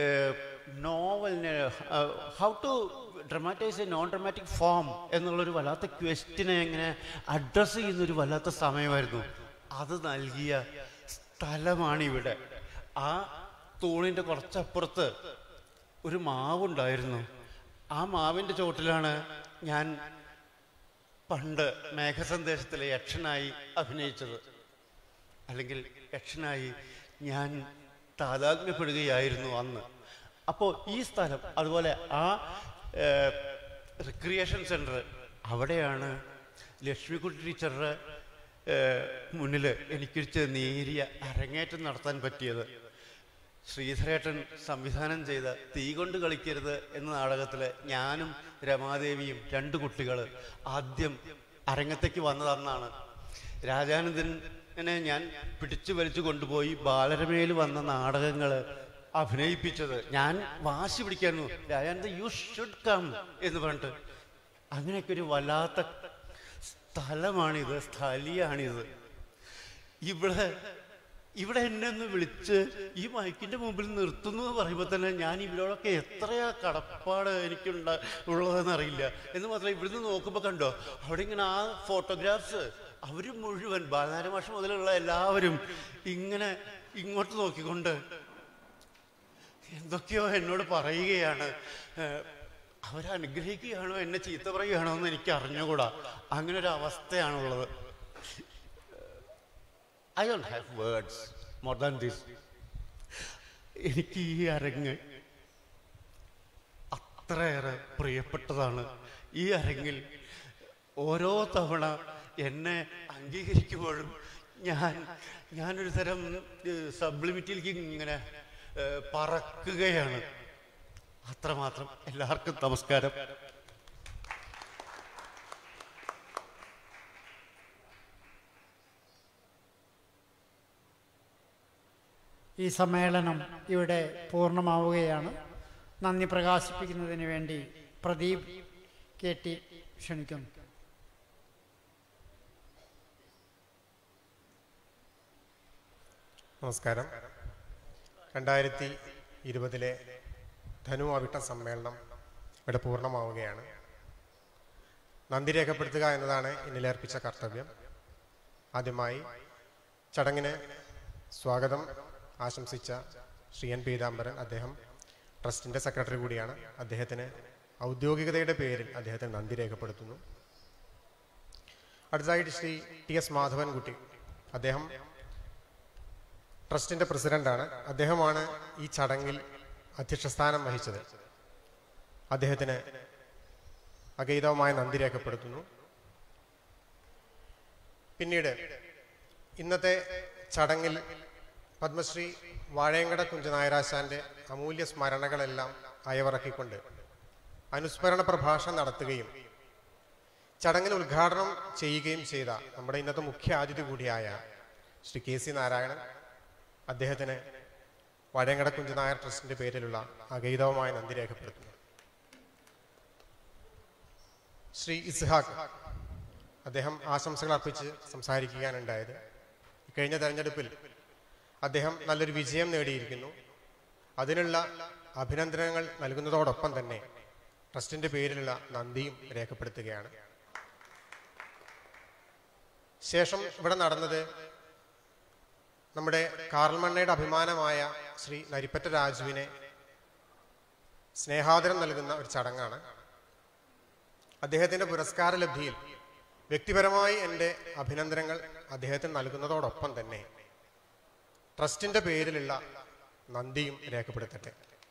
നോവലിന് how to dramatise a non dramatic form എന്നുള്ളൊരു വല്ലാത്ത ക്വസ്റ്റിനെ എങ്ങനെ അഡ്രസ്സ് ചെയ്യുന്നൊരു വല്ലാത്ത സമയമായിരുന്നു അത് നൽകിയ സ്ഥലമാണ് ഇവിടെ ആ തൂണിൻ്റെ കുറച്ചപ്പുറത്ത് ഒരു മാവുണ്ടായിരുന്നു ആ മാവിൻ്റെ ചോട്ടിലാണ് ഞാൻ പണ്ട് മേഘസന്ദേശത്തിലെ യക്ഷനായി അഭിനയിച്ചത് അല്ലെങ്കിൽ യക്ഷനായി ഞാൻ താതാത്മ്യപ്പെടുകയായിരുന്നു അന്ന് അപ്പോൾ ഈ സ്ഥലം അതുപോലെ ആ റിക്രിയേഷൻ സെൻറ്റർ അവിടെയാണ് ലക്ഷ്മിക്കുട്ടി ടീച്ചറുടെ മുന്നിൽ എനിക്കൊരു നേരിയ അരങ്ങേറ്റം നടത്താൻ പറ്റിയത് ശ്രീധരേട്ടൻ സംവിധാനം ചെയ്ത തീ കൊണ്ട് കളിക്കരുത് എന്ന നാടകത്തിൽ ഞാനും രമാദേവിയും രണ്ട് കുട്ടികൾ ആദ്യം അരങ്ങത്തേക്ക് വന്നതെന്നാണ് രാജാനന്ദനെ ഞാൻ പിടിച്ചു വലിച്ചു കൊണ്ടുപോയി ബാലരമയിൽ വന്ന നാടകങ്ങൾ അഭിനയിപ്പിച്ചത് ഞാൻ വാശി പിടിക്കായിരുന്നു രാജാനന്ദൻ യു ഷുഡ് കം എന്ന് പറഞ്ഞിട്ട് അങ്ങനെയൊക്കെ ഒരു വല്ലാത്ത സ്ഥലമാണിത് സ്ഥലിയാണിത് ഇവിടെ ഇവിടെ എന്നെ ഒന്ന് വിളിച്ച് ഈ മൈക്കിന്റെ മുമ്പിൽ നിർത്തുന്നു എന്ന് പറയുമ്പോൾ തന്നെ ഞാൻ ഇവരോടൊക്കെ എത്രയാ കടപ്പാട് എനിക്കുണ്ട ഉള്ളതെന്ന് അറിയില്ല എന്ന് മാത്രമല്ല ഇവിടുന്ന് നോക്കുമ്പോൾ കണ്ടോ അവിടെ ഇങ്ങനെ ആ ഫോട്ടോഗ്രാഫ്സ് അവർ മുഴുവൻ ബാലനാര മാഷ മുതലുള്ള എല്ലാവരും ഇങ്ങനെ ഇങ്ങോട്ട് നോക്കിക്കൊണ്ട് എന്തൊക്കെയോ എന്നോട് പറയുകയാണ് ഏഹ്, അവരനുഗ്രഹിക്കുകയാണോ എന്നെ ചീത്ത പറയുകയാണോ എന്ന് എനിക്ക് അറിഞ്ഞുകൂടാ അങ്ങനെ ഒരു അവസ്ഥയാണുള്ളത് I don't have words more than this എനിക്ക് ഈ അരങ്ങ് അത്രയേറെ പ്രിയപ്പെട്ടതാണ് ഈ അരങ്ങിൽ ഓരോ തവണ എന്നെ അംഗീകരിക്കുമ്പോഴും ഞാൻ ഞാനൊരു തരം സബ്ലിമിറ്റിലേക്ക് ഇങ്ങനെ ഏഹ്, പറക്കുകയാണ് അത്രമാത്രം എല്ലാവർക്കും നമസ്കാരം ഈ സമ്മേളനം ഇവിടെ പൂർണ്ണമാവുകയാണ് നന്ദി പ്രകാശിപ്പിക്കുന്നതിന് വേണ്ടി പ്രദീപ് കെ ടി ക്ഷണിക്കുന്നു നമസ്കാരം രണ്ടായിരത്തി ഇരുപതിലെ ധനു അവിട്ട സമ്മേളനം ഇവിടെ പൂർണ്ണമാവുകയാണ് നന്ദി രേഖപ്പെടുത്തുക എന്നതാണ് എന്നിലേർപ്പിച്ച കർത്തവ്യം ആദ്യമായി ചടങ്ങിന് സ്വാഗതം ആശംസിച്ച ശ്രീ എൻ പീതാംബരൻ അദ്ദേഹം ട്രസ്റ്റിൻ്റെ സെക്രട്ടറി കൂടിയാണ് അദ്ദേഹത്തിന് ഔദ്യോഗികതയുടെ പേരിൽ അദ്ദേഹത്തിന് നന്ദി രേഖപ്പെടുത്തുന്നു അടുത്തതായിട്ട് ശ്രീ ടി എസ് മാധവൻകുട്ടി അദ്ദേഹം ട്രസ്റ്റിന്റെ പ്രസിഡന്റാണ് അദ്ദേഹമാണ് ഈ ചടങ്ങിൽ അധ്യക്ഷസ്ഥാനം വഹിച്ചത് അദ്ദേഹത്തിന് അഗൈതവമായ നന്ദി രേഖപ്പെടുത്തുന്നു പിന്നീട് ഇന്നത്തെ ചടങ്ങിൽ പത്മശ്രീ വാഴയങ്കട കുഞ്ചനായരാശാന്റെ അമൂല്യ സ്മരണകളെല്ലാം അയവിറക്കിക്കൊണ്ട് അനുസ്മരണ പ്രഭാഷണം നടത്തുകയും ചടങ്ങിൽ ഉദ്ഘാടനം ചെയ്യുകയും ചെയ്ത നമ്മുടെ ഇന്നത്തെ മുഖ്യ അതിഥി കൂടിയായ ശ്രീ കെ സി നാരായണൻ അദ്ദേഹത്തിന് വഴങ്ങട കുഞ്ചനായർ ട്രസ്റ്റിന്റെ പേരിലുള്ള അഗൈതവമായ നന്ദി രേഖപ്പെടുത്തുന്നു ശ്രീ ഇസ്ഹാഖ് അദ്ദേഹം ആശംസകൾ അർപ്പിച്ച് സംസാരിക്കുകയാണുണ്ടായത് കഴിഞ്ഞ തെരഞ്ഞെടുപ്പിൽ അദ്ദേഹം നല്ലൊരു വിജയം നേടിയിരിക്കുന്നു അതിനുള്ള അഭിനന്ദനങ്ങൾ നൽകുന്നതോടൊപ്പം തന്നെ ട്രസ്റ്റിന്റെ പേരിലുള്ള നന്ദിയും രേഖപ്പെടുത്തുകയാണ് ശേഷം ഇവിടെ നടന്നത് നമ്മുടെ കാർൽമണ്ണയുടെ അഭിമാനമായ ശ്രീ നരിപ്പറ്റ രാജുവിനെ സ്നേഹാദരം നൽകുന്ന ഒരു ചടങ്ങാണ് അദ്ദേഹത്തിന്റെ പുരസ്കാര ലബ്ധിയിൽ വ്യക്തിപരമായി എൻ്റെ അഭിനന്ദനങ്ങൾ അദ്ദേഹത്തിന് നൽകുന്നതോടൊപ്പം തന്നെ ട്രസ്റ്റിൻ്റെ പേരിലുള്ള നന്ദിയും രേഖപ്പെടുത്തട്ടെ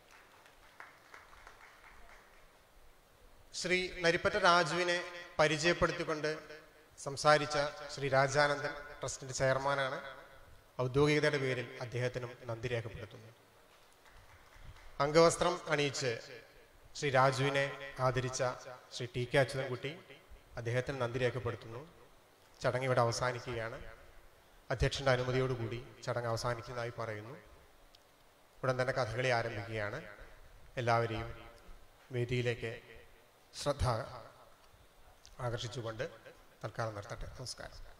ശ്രീ നരിപ്പറ്റ രാജുവിനെ പരിചയപ്പെടുത്തിക്കൊണ്ട് സംസാരിച്ച ശ്രീ രാജാനന്ദൻ ട്രസ്റ്റിന്റെ ചെയർമാനാണ് ഔദ്യോഗികതയുടെ പേരിൽ അദ്ദേഹത്തിനും നന്ദി രേഖപ്പെടുത്തുന്നു അംഗവസ്ത്രം അണിയിച്ച് ശ്രീ രാജുവിനെ ആദരിച്ച ശ്രീ ടി കെ അച്യുതൻകുട്ടി അദ്ദേഹത്തിന് നന്ദി രേഖപ്പെടുത്തുന്നു ചടങ്ങ് ഇവിടെ അവസാനിക്കുകയാണ് അധ്യക്ഷന്റെ അനുമതിയോടുകൂടി ചടങ്ങ് അവസാനിക്കുന്നതായി പറയുന്നു ഉടൻ തന്നെ കഥകളി ആരംഭിക്കുകയാണ് എല്ലാവരെയും വേദിയിലേക്ക് ശ്രദ്ധ ആകർഷിച്ചുകൊണ്ട് തൽക്കാലം നിർത്തട്ടെ നമസ്കാരം